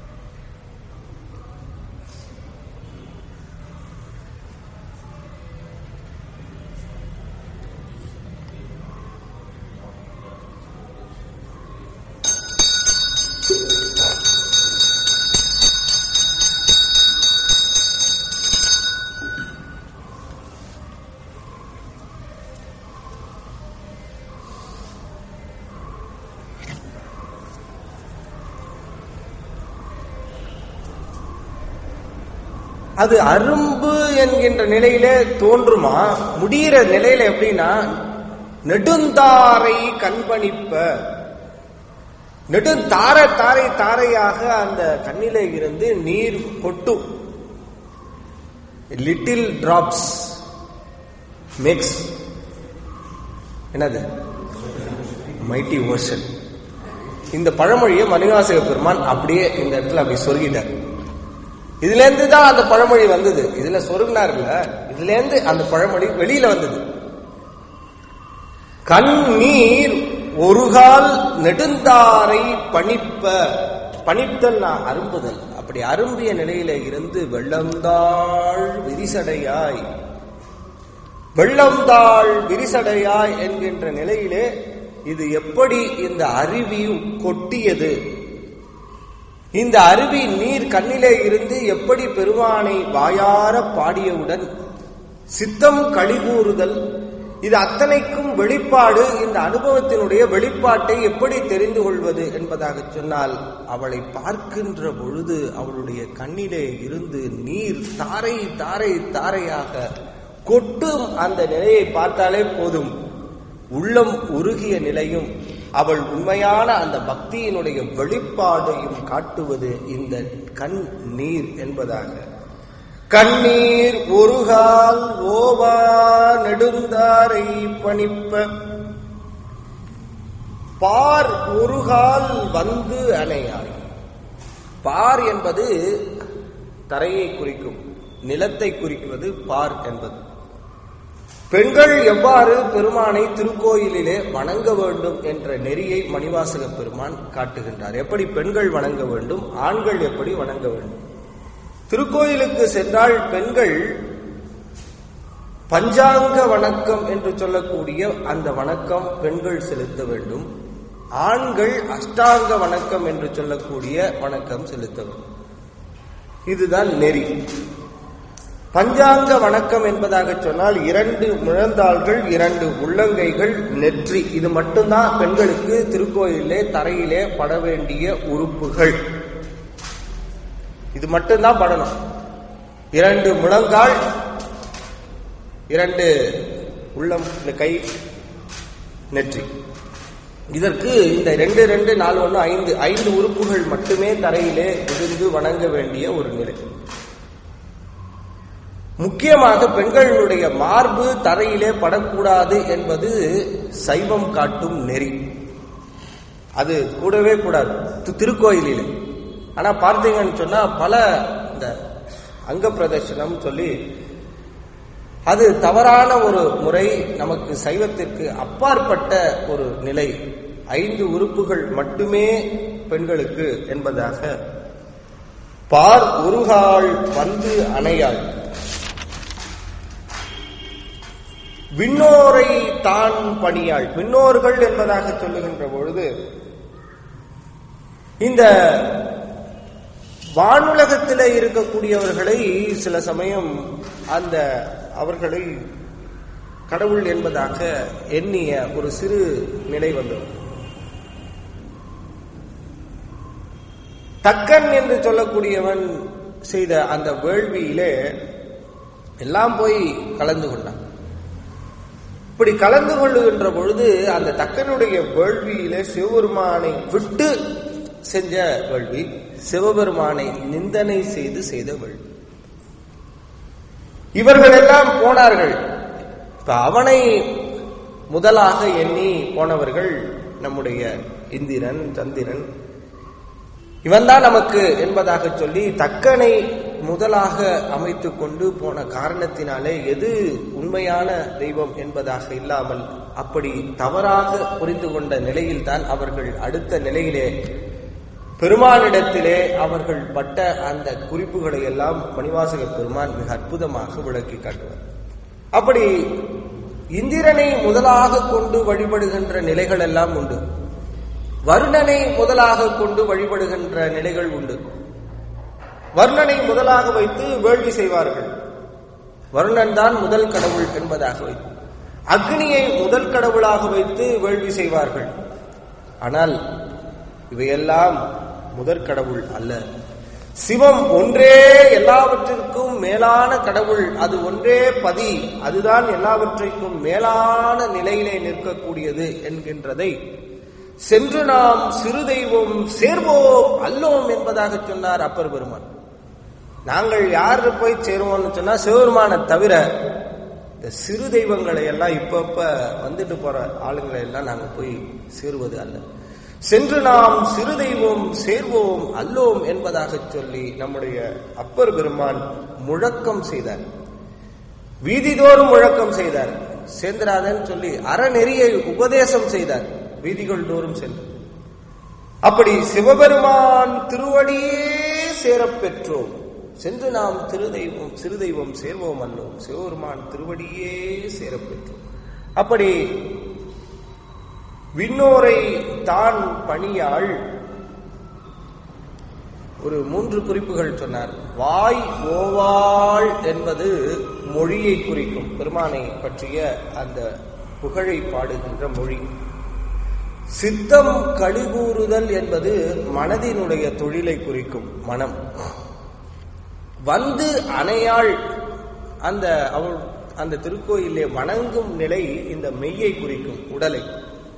அது அரும்பு என்கின்ற நிலையிலே தோன்றுமா முடிகிற நிலையில எப்படின்னா நெடுந்தாரை கண்பணிப்ப நெடுந்தார தாரை தாரையாக அந்த கண்ணிலே இருந்து நீர் கொட்டும் லிட்டில் டிராப்ஸ் மேக்ஸ் என்னது மைட்டி ஓஷன் இந்த பழமொழியை மணிவாசக பெருமான் அப்படியே இந்த இடத்துல அப்படி சொருகிட்டார் இதுல இருந்து தான் அந்த பழமொழி வந்தது இதுல சொருகினார்ல இதுல இருந்து அந்த பழமொழி வெளியில வந்தது கண்ணீர் ஒருகால் நெடுந்தாரை பணிப்ப பணித்தல் நான் அரும்புதல் அப்படி அரும்பிய நிலையில இருந்து வெள்ளந்தாள் விரிசடையாய் வெள்ளந்தாள் விரிசடையாய் என்கின்ற நிலையிலே இது எப்படி இந்த அருவி கொட்டியது இந்த அருவி நீர் கண்ணிலே இருந்து எப்படி பெருமானை வாயார பாடியவுடன் சித்தம் கழிகூறுதல் இது அத்தனைக்கும் வெளிப்பாடு இந்த அனுபவத்தினுடைய வெளிப்பாட்டை எப்படி தெரிந்து கொள்வது என்பதாக சொன்னால் அவளை பார்க்கின்ற பொழுது அவளுடைய கண்ணிலே இருந்து நீர் தாரை தாரை தாரையாக கொட்டும் அந்த நிலையை பார்த்தாலே போதும் உள்ளம் உருகிய நிலையும் அவள் உண்மையான அந்த பக்தியினுடைய வெளிப்பாடையும் காட்டுவது இந்த கண் நீர் என்பதாக கண்ணீர் ஒருகால் ஓவா நெடுந்தாரை பணிப்ப பார் ஒருகால் வந்து அணையாய் பார் என்பது தரையை குறிக்கும் நிலத்தை குறிக்குவது பார் என்பது பெண்கள் எவ்வாறு பெருமானை திருக்கோயிலிலே வணங்க வேண்டும் என்ற நெறியை மணிவாசக பெருமான் காட்டுகின்றார் எப்படி பெண்கள் வணங்க வேண்டும் ஆண்கள் எப்படி வணங்க வேண்டும் திருக்கோயிலுக்கு சென்றால் பெண்கள் பஞ்சாங்க வணக்கம் என்று சொல்லக்கூடிய அந்த வணக்கம் பெண்கள் செலுத்த வேண்டும் ஆண்கள் அஷ்டாங்க வணக்கம் என்று சொல்லக்கூடிய வணக்கம் செலுத்த வேண்டும் இதுதான் நெறி பஞ்சாங்க வணக்கம் என்பதாக சொன்னால் இரண்டு முழந்தாள்கள் இரண்டு உள்ளங்கைகள் நெற்றி இது மட்டும்தான் பெண்களுக்கு திருக்கோயிலே தரையிலே பட வேண்டிய உறுப்புகள் இது மட்டும்தான் படணும் இரண்டு முழங்கால் இரண்டு உள்ளம் இந்த கை நெற்றி இதற்கு இந்த ரெண்டு ரெண்டு நாலு ஒன்று ஐந்து ஐந்து உறுப்புகள் மட்டுமே தரையிலே விழுந்து வணங்க வேண்டிய ஒரு நிலை முக்கியமாக பெண்களுடைய மார்பு தரையிலே படக்கூடாது என்பது சைவம் காட்டும் நெறி அது கூடவே கூடாது தி- திருக்கோயிலிலே ஆனா பார்த்தீங்கன்னு சொன்னா பல இந்த அங்க பிரதர்ஷனம் சொல்லி அது தவறான ஒரு முறை நமக்கு சைவத்திற்கு அப்பாற்பட்ட ஒரு நிலை ஐந்து உறுப்புகள் மட்டுமே பெண்களுக்கு என்பதாக பார் உருகாள் வந்து அணையாள் விண்ணோரை தான் பணியாள் விண்ணோர்கள் என்பதாக சொல்லுகின்ற பொழுது இந்த வானுலகத்தில் இருக்கக்கூடியவர்களை சில சமயம் அந்த அவர்களை கடவுள் என்பதாக எண்ணிய ஒரு சிறு நிலை வந்தது தக்கன் என்று சொல்லக்கூடியவன் செய்த அந்த வேள்வியிலே எல்லாம் போய் கலந்து கொண்டான் இப்படி கலந்து கொள்ளுகின்ற பொழுது அந்த தக்கனுடைய வேள்வியிலே சிவபெருமானை விட்டு செஞ்ச வேள்வி சிவபெருமானை நிந்தனை செய்து செய்த வேள்வி இவர்கள் எல்லாம் போனார்கள் இப்ப அவனை முதலாக எண்ணி போனவர்கள் நம்முடைய இந்திரன் சந்திரன் இவன்தான் நமக்கு என்பதாக சொல்லி தக்கனை முதலாக அமைத்துக் கொண்டு போன காரணத்தினாலே எது உண்மையான தெய்வம் என்பதாக இல்லாமல் அப்படி தவறாக புரிந்து கொண்ட நிலையில்தான் அவர்கள் அடுத்த நிலையிலே பெருமானிடத்திலே அவர்கள் பட்ட அந்த குறிப்புகளை எல்லாம் மணிவாசக பெருமான் மிக அற்புதமாக விளக்கி காட்டுவார் அப்படி இந்திரனை முதலாக கொண்டு வழிபடுகின்ற நிலைகள் எல்லாம் உண்டு வருணனை முதலாக கொண்டு வழிபடுகின்ற நிலைகள் உண்டு வருணனை முதலாக வைத்து வேள்வி செய்வார்கள் வருணன் தான் முதல் கடவுள் என்பதாக வைத்து அக்னியை முதல் கடவுளாக வைத்து வேள்வி செய்வார்கள் ஆனால் இவையெல்லாம் முதற் கடவுள் அல்ல சிவம் ஒன்றே எல்லாவற்றிற்கும் மேலான கடவுள் அது ஒன்றே பதி அதுதான் எல்லாவற்றிற்கும் மேலான நிலையிலே நிற்கக்கூடியது என்கின்றதை சென்று நாம் சிறு தெய்வம் சேர்வோம் அல்லோம் என்பதாக சொன்னார் அப்பர் பெருமான் நாங்கள் யார் போய் சேருவோம்னு சொன்னா சிவபெருமானை தவிர இந்த சிறு தெய்வங்களை எல்லாம் இப்ப இப்ப வந்துட்டு போற ஆளுங்களை எல்லாம் நாங்க போய் சேருவது அல்ல சென்று நாம் சிறு தெய்வம் சேர்வோம் அல்லோம் என்பதாக சொல்லி நம்முடைய அப்பர் பெருமான் முழக்கம் செய்தார் வீதிதோறும் முழக்கம் செய்தார் சேந்திராதன் சொல்லி அறநெறியை உபதேசம் செய்தார் வீதிகள் தோறும் சென்று அப்படி சிவபெருமான் திருவடியே சேரப் பெற்றோம் சென்று நாம் திருதெய்வம் சிறு தெய்வம் சேர்வோம் அல்லோம் சிவபெருமான் திருவடியே சேரப் பெற்றோம் அப்படி விண்ணோரை தான் பணியாள் ஒரு மூன்று குறிப்புகள் சொன்னார் வாய் ஓவாள் என்பது மொழியை குறிக்கும் பெருமானை பற்றிய அந்த புகழை பாடுகின்ற மொழி சித்தம் கழிகூறுதல் என்பது மனதினுடைய தொழிலை குறிக்கும் மனம் வந்து அணையாள் அந்த அவள் அந்த திருக்கோயிலே வணங்கும் நிலை இந்த மெய்யை குறிக்கும் உடலை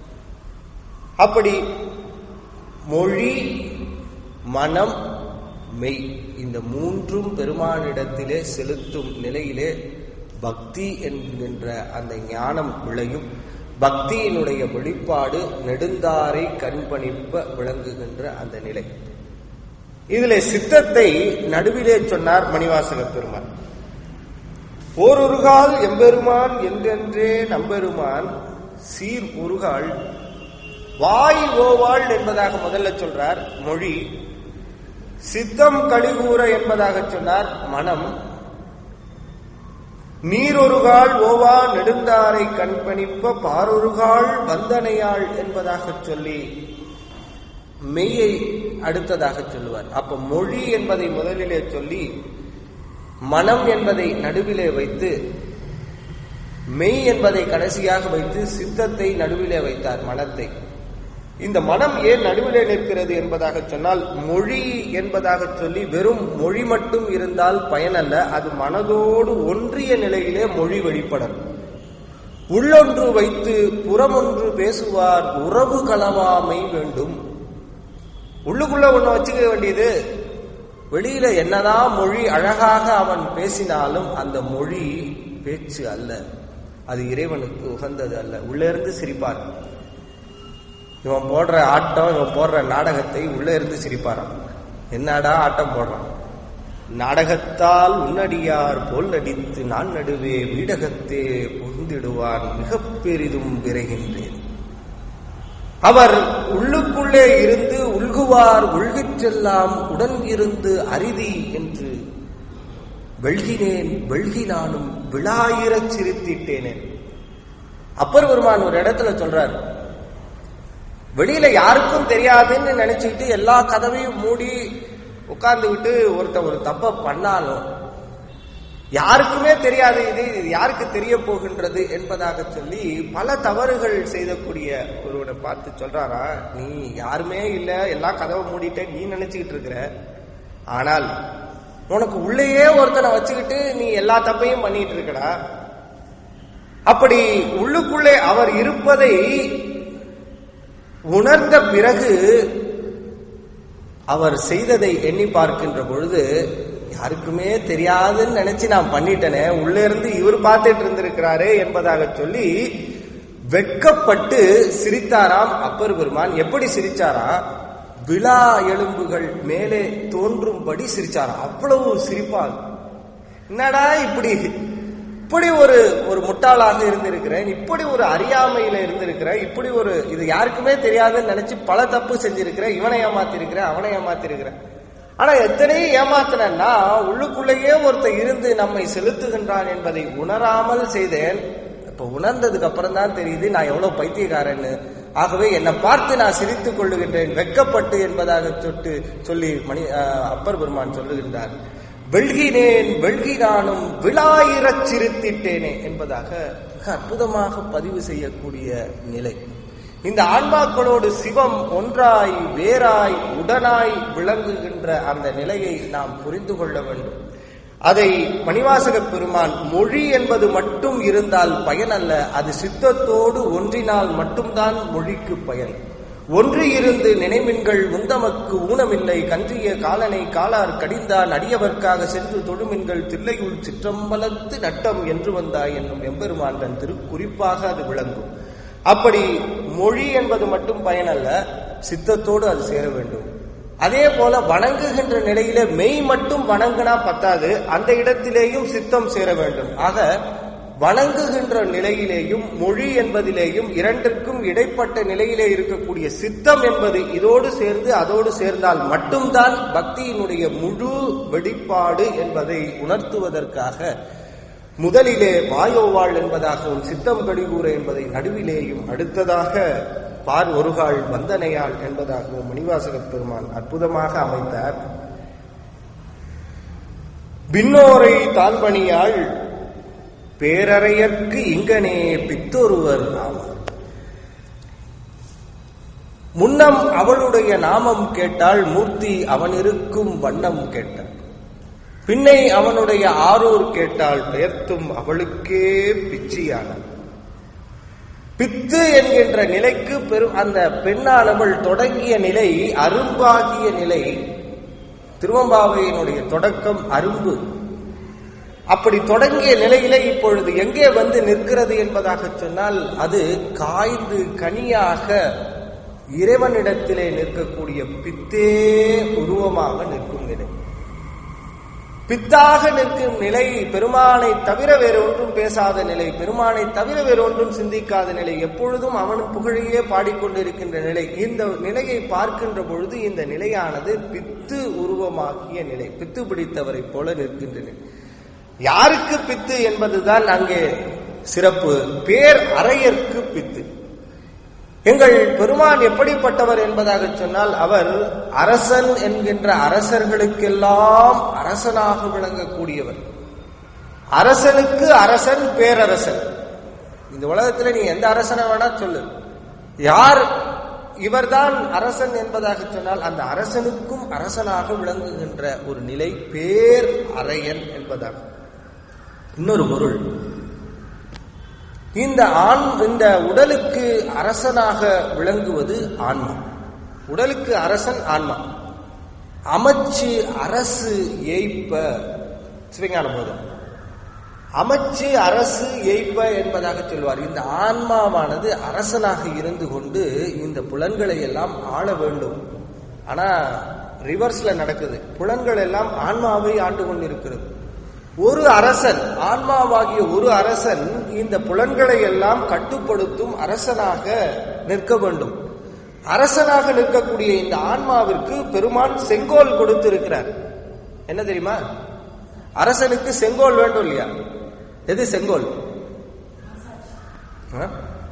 அப்படி மொழி மனம் மெய் இந்த மூன்றும் பெருமானிடத்திலே செலுத்தும் நிலையிலே பக்தி என்கின்ற அந்த ஞானம் விளையும் பக்தியினுடைய வெளிப்பாடு நெடுந்தாரை கண்பணிப்ப விளங்குகின்ற அந்த நிலை இதிலே சித்தத்தை நடுவிலே சொன்னார் மணிவாசக பெருமான் ஓரொருகால் எம்பெருமான் என்றென்றே நம்பெருமான் சீர் ஒருகால் வாய் ஓவாள் என்பதாக முதல்ல சொல்றார் மொழி சித்தம் கழிகூற என்பதாக சொன்னார் மனம் நீரொருகால் ஓவா நெடுந்தாரை கண்பணிப்ப பாரொருகால் வந்தனையாள் என்பதாக சொல்லி மெய்யை அடுத்ததாக சொல்லுவார் அப்ப மொழி என்பதை முதலிலே சொல்லி மனம் என்பதை நடுவிலே வைத்து மெய் என்பதை கடைசியாக வைத்து சித்தத்தை நடுவிலே வைத்தார் மனத்தை இந்த மனம் ஏன் நடுவிலே நிற்கிறது என்பதாக சொன்னால் மொழி என்பதாக சொல்லி வெறும் மொழி மட்டும் இருந்தால் பயனல்ல அது மனதோடு ஒன்றிய நிலையிலே மொழி வெளிப்படும் உள்ளொன்று வைத்து புறமொன்று பேசுவார் உறவு கலவாமை வேண்டும் உள்ளுக்குள்ள ஒண்ணு வச்சுக்க வேண்டியது வெளியில என்னதான் மொழி அழகாக அவன் பேசினாலும் அந்த மொழி பேச்சு அல்ல அது இறைவனுக்கு உகந்தது அல்ல உள்ள இருந்து சிரிப்பார் இவன் போடுற ஆட்டம் இவன் போடுற நாடகத்தை உள்ள இருந்து சிரிப்பாராம் என்னடா ஆட்டம் போடுறான் நாடகத்தால் உன்னடியார் போல் நடித்து நான் நடுவே வீடகத்தே புகுந்திடுவான் மிக பெரிதும் விரைகின்றேன் அவர் உள்ளுக்குள்ளே இருந்து உள்குவார் உள்கிற்றெல்லாம் உடன் இருந்து அரிதி என்று வெள்கினேன் வெள்கினானும் விழாயிரச் சிரித்திட்டேனே அப்பர் பெருமான் ஒரு இடத்துல சொல்றார் வெளியில யாருக்கும் தெரியாதுன்னு நினைச்சுக்கிட்டு எல்லா கதவையும் மூடி உட்கார்ந்து விட்டு ஒருத்த ஒரு தப்ப பண்ணாலும் யாருக்குமே தெரியாது இது இது யாருக்கு தெரிய போகின்றது என்பதாக சொல்லி பல தவறுகள் செய்தக்கூடிய ஒருவனை பார்த்து சொல்றாரா நீ யாருமே இல்ல எல்லா கதவை மூடிட்ட நீ நினைச்சுக்கிட்டு இருக்கிற ஆனால் உனக்கு உள்ளேயே ஒருத்தனை வச்சுக்கிட்டு நீ எல்லா தப்பையும் பண்ணிட்டு இருக்கடா அப்படி உள்ளுக்குள்ளே அவர் இருப்பதை உணர்ந்த பிறகு அவர் செய்ததை எண்ணி பார்க்கின்ற பொழுது யாருக்குமே தெரியாதுன்னு நினைச்சு நான் பண்ணிட்டேனே உள்ள இருந்து இவர் பார்த்துட்டு இருந்திருக்கிறாரே என்பதாக சொல்லி வெட்கப்பட்டு சிரித்தாராம் அப்பர் பெருமான் எப்படி சிரிச்சாரா விழா எலும்புகள் மேலே தோன்றும்படி சிரிச்சாராம் அவ்வளவு சிரிப்பால் என்னடா இப்படி இப்படி ஒரு ஒரு முட்டாளாக இருந்திருக்கிறேன் இப்படி ஒரு அறியாமையில இருந்திருக்கிறேன் இப்படி ஒரு இது யாருக்குமே தெரியாதுன்னு நினைச்சு பல தப்பு செஞ்சிருக்கிறேன் இவனை ஏமாத்திருக்கிறேன் அவனை ஏமாத்திருக்கிறேன் ஆனா எத்தனையோ ஏமாத்தினா உள்ளுக்குள்ளேயே ஒருத்தர் இருந்து நம்மை செலுத்துகின்றான் என்பதை உணராமல் செய்தேன் இப்ப உணர்ந்ததுக்கு அப்புறம் தான் தெரியுது நான் எவ்வளவு பைத்தியக்காரன்னு ஆகவே என்னை பார்த்து நான் சிரித்துக் கொள்ளுகின்றேன் வெட்கப்பட்டு என்பதாக சொட்டு சொல்லி மணி அஹ், அப்பர் பெருமான் சொல்லுகின்றார் வெள்கினேன் வெள்கினானும் விழாயிரச் சிரித்திட்டேனே என்பதாக மிக அற்புதமாக பதிவு செய்யக்கூடிய நிலை இந்த ஆன்மாக்களோடு சிவம் ஒன்றாய் வேறாய் உடனாய் விளங்குகின்ற அந்த நிலையை நாம் புரிந்து கொள்ள வேண்டும் அதை மணிவாசக பெருமான் மொழி என்பது மட்டும் இருந்தால் பயன் அல்ல அது சித்தத்தோடு ஒன்றினால் மட்டும்தான் மொழிக்கு பயன் ஒன்று இருந்து நினைமின்கள் உந்தமக்கு ஊனமில்லை கன்றிய காலனை காலார் கடிந்தான் அடியவர்க்காக சென்று தொழுமின்கள் தில்லையுள் சிற்றம்பலத்து நட்டம் என்று வந்தாய் என்னும் எம்பெருமான் தன் திருக்குறிப்பாக அது விளங்கும் அப்படி மொழி என்பது மட்டும் பயனல்ல சித்தத்தோடு அது சேர வேண்டும் அதே போல வணங்குகின்ற நிலையில மெய் மட்டும் வணங்கினா பத்தாது அந்த இடத்திலேயும் சித்தம் சேர வேண்டும் ஆக வணங்குகின்ற நிலையிலேயும் மொழி என்பதிலேயும் இரண்டிற்கும் இடைப்பட்ட நிலையிலே இருக்கக்கூடிய சித்தம் என்பது இதோடு சேர்ந்து அதோடு சேர்ந்தால் மட்டும்தான் பக்தியினுடைய முழு வெளிப்பாடு என்பதை உணர்த்துவதற்காக முதலிலே வாயோவாள் என்பதாகவும் சித்தம் கடிகூற என்பதை நடுவிலேயும் அடுத்ததாக பார் ஒருகாள் வந்தனையாள் என்பதாகவும் மணிவாசகப் பெருமான் அற்புதமாக அமைத்தார் பின்னோரை தாழ்பணியாள் பேரறையற்கு இங்கனே பித்தொருவர் ஆவார் முன்னம் அவளுடைய நாமம் கேட்டாள் மூர்த்தி அவன் இருக்கும் வண்ணம் கேட்டாள் பின்னை அவனுடைய ஆரூர் கேட்டாள் பெயர்த்தும் அவளுக்கே பிச்சியானாள் பித்து என்கின்ற நிலைக்கு பெரும் அந்த பெண்ணானவள் தொடங்கிய நிலை அரும்பாகிய நிலை திருவம்பாவையினுடைய தொடக்கம் அரும்பு அப்படி தொடங்கிய நிலையிலே இப்பொழுது எங்கே வந்து நிற்கிறது என்பதாக சொன்னால் அது காய்ந்து கனியாக இறைவனிடத்திலே நிற்கக்கூடிய பித்தே உருவமாக நிற்கும் நிலை பித்தாக நிற்கும் நிலை பெருமானை தவிர வேறு ஒன்றும் பேசாத நிலை பெருமானை தவிர வேறு ஒன்றும் சிந்திக்காத நிலை எப்பொழுதும் அவன் புகழையே பாடிக்கொண்டிருக்கின்ற நிலை இந்த நிலையை பார்க்கின்ற பொழுது இந்த நிலையானது பித்து உருவமாக்கிய நிலை பித்து பிடித்தவரை போல நிற்கின்ற நிலை யாருக்கு பித்து என்பதுதான் அங்கே சிறப்பு பேர் அறையர்க்கு பித்து எங்கள் பெருமான் எப்படிப்பட்டவர் என்பதாக சொன்னால் அவர் அரசன் என்கின்ற அரசர்களுக்கெல்லாம் அரசனாக விளங்கக்கூடியவர் அரசனுக்கு அரசன் பேரரசன் இந்த உலகத்துல நீ எந்த அரசனை வேணா சொல்லு யார் இவர்தான் அரசன் என்பதாக சொன்னால் அந்த அரசனுக்கும் அரசனாக விளங்குகின்ற ஒரு நிலை பேர் அறையன் என்பதாகும் இன்னொரு பொருள் இந்த ஆண் இந்த உடலுக்கு அரசனாக விளங்குவது ஆன்மா உடலுக்கு அரசன் ஆன்மா அமைச்சு அரசு ஏய்ப்ப சிவஞான போதும் அமைச்சு அரசு ஏய்ப்ப என்பதாக சொல்வார் இந்த ஆன்மாவானது அரசனாக இருந்து கொண்டு இந்த புலன்களை எல்லாம் ஆள வேண்டும் ஆனா ரிவர்ஸ்ல நடக்குது புலன்கள் எல்லாம் ஆன்மாவை ஆண்டு கொண்டிருக்கிறது ஒரு அரசன் ஆன்மாவாகிய ஒரு அரசன் இந்த புலன்களை எல்லாம் கட்டுப்படுத்தும் அரசனாக நிற்க வேண்டும் அரசனாக நிற்கக்கூடிய இந்த ஆன்மாவிற்கு பெருமான் செங்கோல் கொடுத்திருக்கிறார் என்ன தெரியுமா அரசனுக்கு செங்கோல் வேண்டும் இல்லையா எது செங்கோல் ஆ?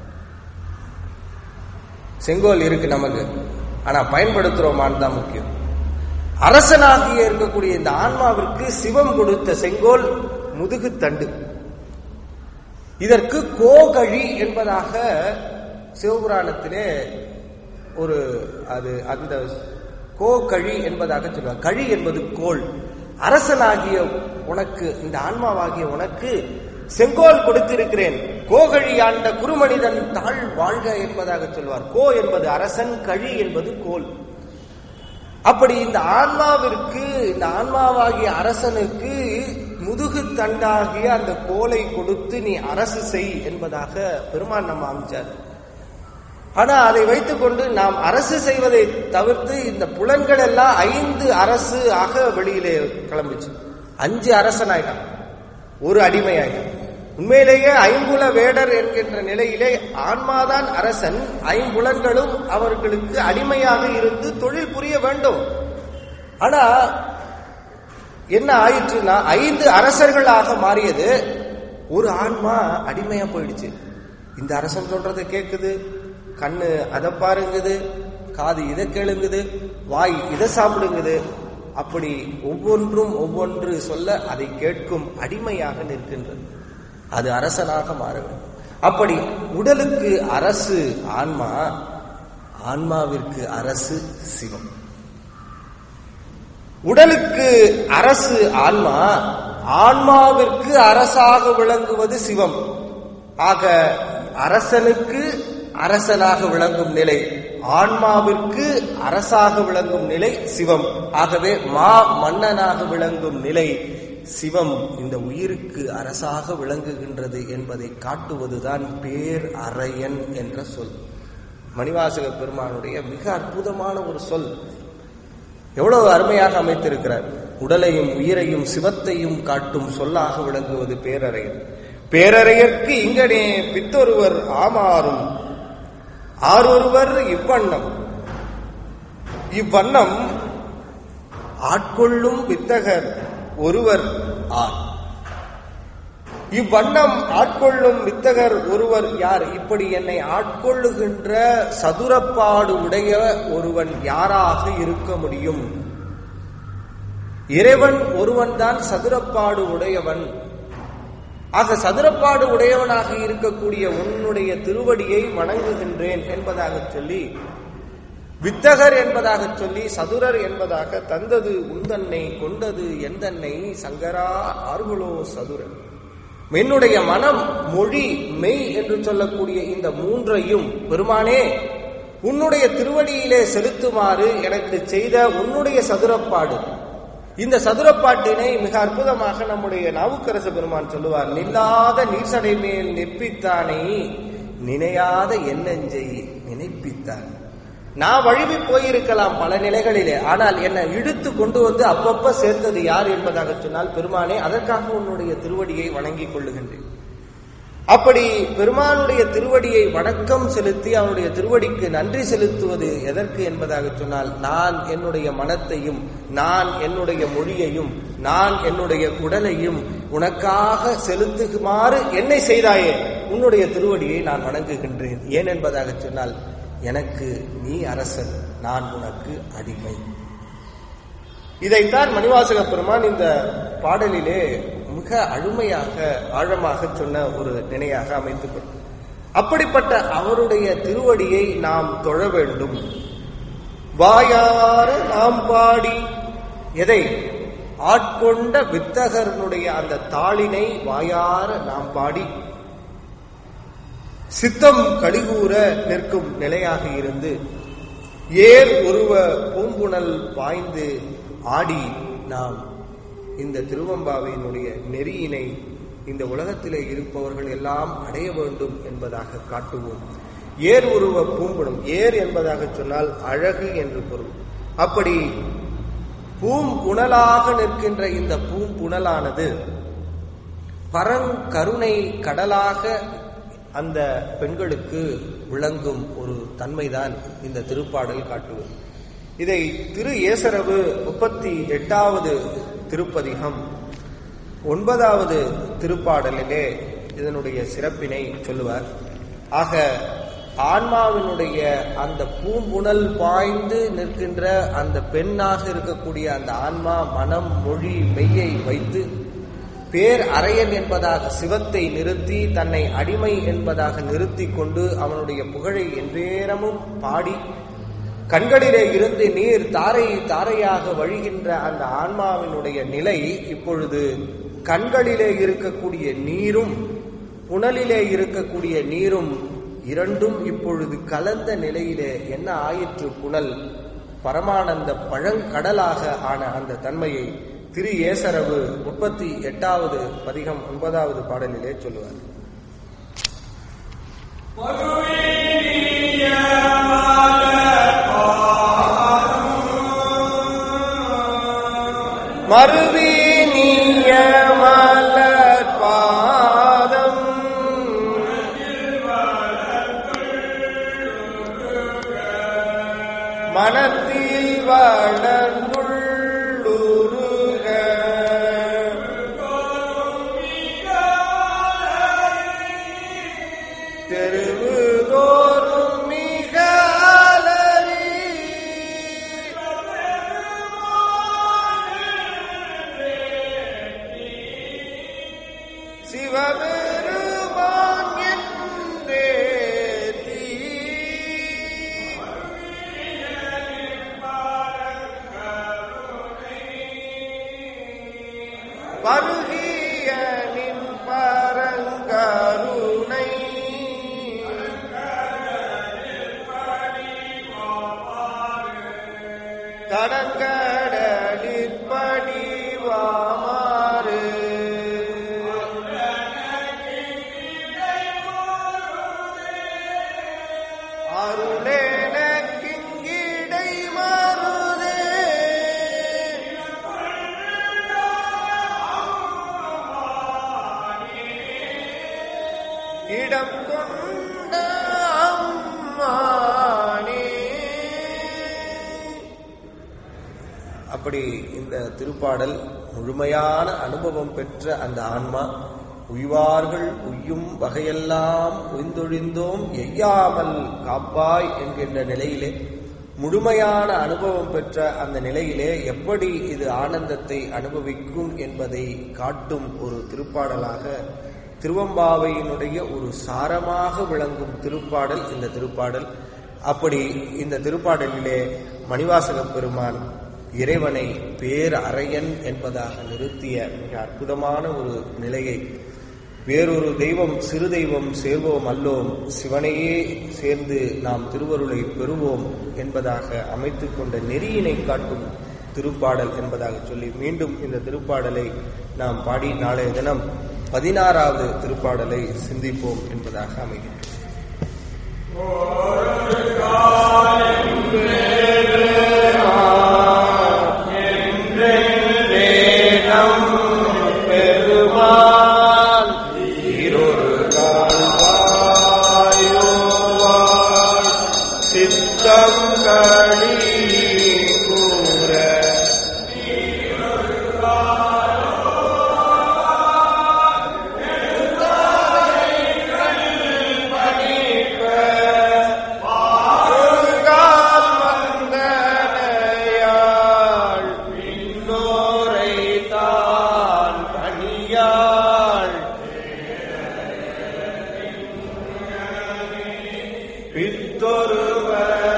செங்கோல் இருக்கு நமக்கு ஆனா பயன்படுத்துறோமான்னு தான் முக்கியம் அரசனாகிய இருக்கக்கூடிய இந்த ஆன்மாவிற்கு சிவம் கொடுத்த செங்கோல் முதுகு தண்டு இதற்கு கோகழி என்பதாக சிவபுராணத்திலே ஒரு அது அந்த கோகழி என்பதாக சொல்லுவாங்க கழி என்பது கோல் அரசனாகிய உனக்கு இந்த ஆன்மாவாகிய உனக்கு செங்கோல் கொடுத்திருக்கிறேன் கோகழி ஆண்ட குருமனிதன் தாழ் வாழ்க என்பதாக சொல்வார் கோ என்பது அரசன் கழி என்பது கோல் அப்படி இந்த ஆன்மாவிற்கு இந்த ஆன்மாவாகிய அரசனுக்கு முதுகு தண்டாகிய அந்த கோலை கொடுத்து நீ அரசு செய் என்பதாக பெருமான் நம்ம அமைச்சார் ஆனா அதை வைத்துக்கொண்டு நாம் அரசு செய்வதை தவிர்த்து இந்த புலன்கள் எல்லாம் ஐந்து அரசு ஆக வெளியிலே கிளம்பிச்சு அஞ்சு அரசன் ஆயிட்டான் ஒரு அடிமை ஆயிட்டான் உண்மையிலேயே ஐம்புல வேடர் என்கின்ற நிலையிலே ஆன்மாதான் அரசன் ஐம்புலன்களும் அவர்களுக்கு அடிமையாக இருந்து தொழில் புரிய வேண்டும் ஆனா என்ன ஆயிற்றுன்னா ஐந்து அரசர்களாக மாறியது ஒரு ஆன்மா அடிமையா போயிடுச்சு இந்த அரசன் சொல்றதை கேக்குது கண்ணு அதை பாருங்குது காது இதை கேளுங்குது வாய் இதை சாப்பிடுங்குது அப்படி ஒவ்வொன்றும் ஒவ்வொன்று சொல்ல அதை கேட்கும் அடிமையாக நிற்கின்றது அது அரசனாக மாற வேண்டும் அப்படி உடலுக்கு அரசு ஆன்மா ஆன்மாவிற்கு அரசு சிவம் உடலுக்கு அரசு ஆன்மா ஆன்மாவிற்கு அரசாக விளங்குவது சிவம் ஆக அரசனுக்கு அரசனாக விளங்கும் நிலை ஆன்மாவிற்கு அரசாக விளங்கும் நிலை சிவம் ஆகவே மா மன்னனாக விளங்கும் நிலை சிவம் இந்த உயிருக்கு அரசாக விளங்குகின்றது என்பதை காட்டுவதுதான் பேர் அறையன் என்ற சொல் மணிவாசக பெருமானுடைய மிக அற்புதமான ஒரு சொல் எவ்வளவு அருமையாக அமைத்திருக்கிறார் உடலையும் உயிரையும் சிவத்தையும் காட்டும் சொல்லாக விளங்குவது பேரறையன் பேரறையற்கு இங்கனே பித்தொருவர் ஆமாறும் ஆரொருவர் இவ்வண்ணம் இவ்வண்ணம் ஆட்கொள்ளும் வித்தகர் ஒருவர் ஆர் இவ்வண்ணம் ஆட்கொள்ளும் வித்தகர் ஒருவர் யார் இப்படி என்னை ஆட்கொள்ளுகின்ற சதுரப்பாடு உடைய ஒருவன் யாராக இருக்க முடியும் இறைவன் ஒருவன் தான் சதுரப்பாடு உடையவன் ஆக சதுரப்பாடு உடையவனாக இருக்கக்கூடிய உன்னுடைய திருவடியை வணங்குகின்றேன் என்பதாக சொல்லி வித்தகர் என்பதாக சொல்லி சதுரர் என்பதாக தந்தது உந்தன்னை கொண்டது எந்தன்னை சங்கரா ஆர்வலோ சதுரன் என்னுடைய மனம் மொழி மெய் என்று சொல்லக்கூடிய இந்த மூன்றையும் பெருமானே உன்னுடைய திருவடியிலே செலுத்துமாறு எனக்கு செய்த உன்னுடைய சதுரப்பாடு இந்த சதுரப்பாட்டினை மிக அற்புதமாக நம்முடைய நாவுக்கரசு பெருமான் சொல்லுவார் நில்லாத நீர்சடை மேல் நிற்பித்தானை நினையாத எண்ணஞ்சை நினைப்பித்தான் நான் வழுவி போயிருக்கலாம் பல நிலைகளிலே ஆனால் என்னை இழுத்து கொண்டு வந்து அப்பப்ப சேர்த்தது யார் என்பதாக சொன்னால் பெருமானே அதற்காக உன்னுடைய திருவடியை வணங்கிக் கொள்ளுகின்றேன் அப்படி பெருமானுடைய திருவடியை வணக்கம் செலுத்தி அவனுடைய திருவடிக்கு நன்றி செலுத்துவது எதற்கு என்பதாக சொன்னால் நான் என்னுடைய மனத்தையும் நான் என்னுடைய மொழியையும் நான் என்னுடைய உடலையும் உனக்காக செலுத்துமாறு என்னை செய்தாயே உன்னுடைய திருவடியை நான் வணங்குகின்றேன் ஏன் என்பதாக சொன்னால் எனக்கு நீ அரசன் நான் உனக்கு அடிமை இதைத்தான் மணிவாசக பெருமான் இந்த பாடலிலே மிக அழுமையாக ஆழமாக சொன்ன ஒரு நினையாக அமைத்துக் கொண்டார் அப்படிப்பட்ட அவருடைய திருவடியை நாம் தொழ வேண்டும் வாயார நாம் பாடி எதை ஆட்கொண்ட வித்தகரனுடைய அந்த தாளினை வாயார நாம் பாடி சித்தம் கடிகூற நிற்கும் நிலையாக இருந்து ஏர் ஒருவ பூங்குணல் பாய்ந்து ஆடி நாம் இந்த திருவம்பாவையினுடைய நெறியினை இந்த உலகத்திலே இருப்பவர்கள் எல்லாம் அடைய வேண்டும் என்பதாக காட்டுவோம் ஏர் உருவ பூங்குணம் ஏர் என்பதாக சொன்னால் அழகு என்று பொருள் அப்படி பூங்குணலாக நிற்கின்ற இந்த பூங்குணலானது பரங்கருணை கடலாக அந்த பெண்களுக்கு விளங்கும் ஒரு தன்மைதான் இந்த திருப்பாடல் காட்டுவது இதை திரு ஏசரவு முப்பத்தி எட்டாவது திருப்பதிகம் ஒன்பதாவது திருப்பாடலிலே இதனுடைய சிறப்பினை சொல்லுவார் ஆக ஆன்மாவினுடைய அந்த பூம்புணல் பாய்ந்து நிற்கின்ற அந்த பெண்ணாக இருக்கக்கூடிய அந்த ஆன்மா மனம் மொழி மெய்யை வைத்து பேர் அரையன் என்பதாக சிவத்தை நிறுத்தி தன்னை அடிமை என்பதாக நிறுத்தி கொண்டு அவனுடைய புகழை என்றேரமும் பாடி கண்களிலே இருந்து நீர் தாரை தாரையாக வழிகின்ற அந்த ஆன்மாவினுடைய நிலை இப்பொழுது கண்களிலே இருக்கக்கூடிய நீரும் புனலிலே இருக்கக்கூடிய நீரும் இரண்டும் இப்பொழுது கலந்த நிலையிலே என்ன ஆயிற்று புனல் பரமானந்த பழங்கடலாக ஆன அந்த தன்மையை திரு ஏசரவு முப்பத்தி எட்டாவது பதிகம் ஒன்பதாவது பாடலிலே சொல்லுவார் மருவி நீய மலர் பாதம் மனத்தில் வளர்ந்துள்ளுருக தெருவுதோறும் மிக அலறி சிவபெருமான் என்றே தீ பருகிய நின் பரங்கருணை கடங்கடலிற் படிவாமாறு அருளேனக்கிங்கிடை மருதே இடம் கொண்ட அம்மானே அப்படி இந்த திருப்பாடல் முழுமையான அனுபவம் பெற்ற அந்த ஆன்மா உய்வார்கள் உய்யும் வகையெல்லாம் உய்ந்தொழிந்தோம் எய்யாமல் காப்பாய் என்கின்ற நிலையிலே முழுமையான அனுபவம் பெற்ற அந்த நிலையிலே எப்படி இது ஆனந்தத்தை அனுபவிக்கும் என்பதை காட்டும் ஒரு திருப்பாடலாக திருவம்பாவையினுடைய ஒரு சாரமாக விளங்கும் திருப்பாடல் இந்த திருப்பாடல் அப்படி இந்த திருப்பாடலிலே மணிவாசக பெருமான் இறைவனை பேர் அரையன் என்பதாக நிறுத்திய மிக அற்புதமான ஒரு நிலையை வேறொரு தெய்வம் சிறு தெய்வம் சேர்வோம் அல்லோம் சிவனையே சேர்ந்து நாம் திருவருளை பெறுவோம் என்பதாக அமைத்துக் கொண்ட நெறியினை காட்டும் திருப்பாடல் என்பதாக சொல்லி மீண்டும் இந்த திருப்பாடலை நாம் பாடி நாளைய தினம் பதினாறாவது திருப்பாடலை சிந்திப்போம் என்பதாக அமைகிறது பெருமாள் ஈரொரு கால்வாயோவாய் சித்தம் களி கூற கால் வந்தனையாள் பின்னோரை தான் பணியாள் பித்தொருவர்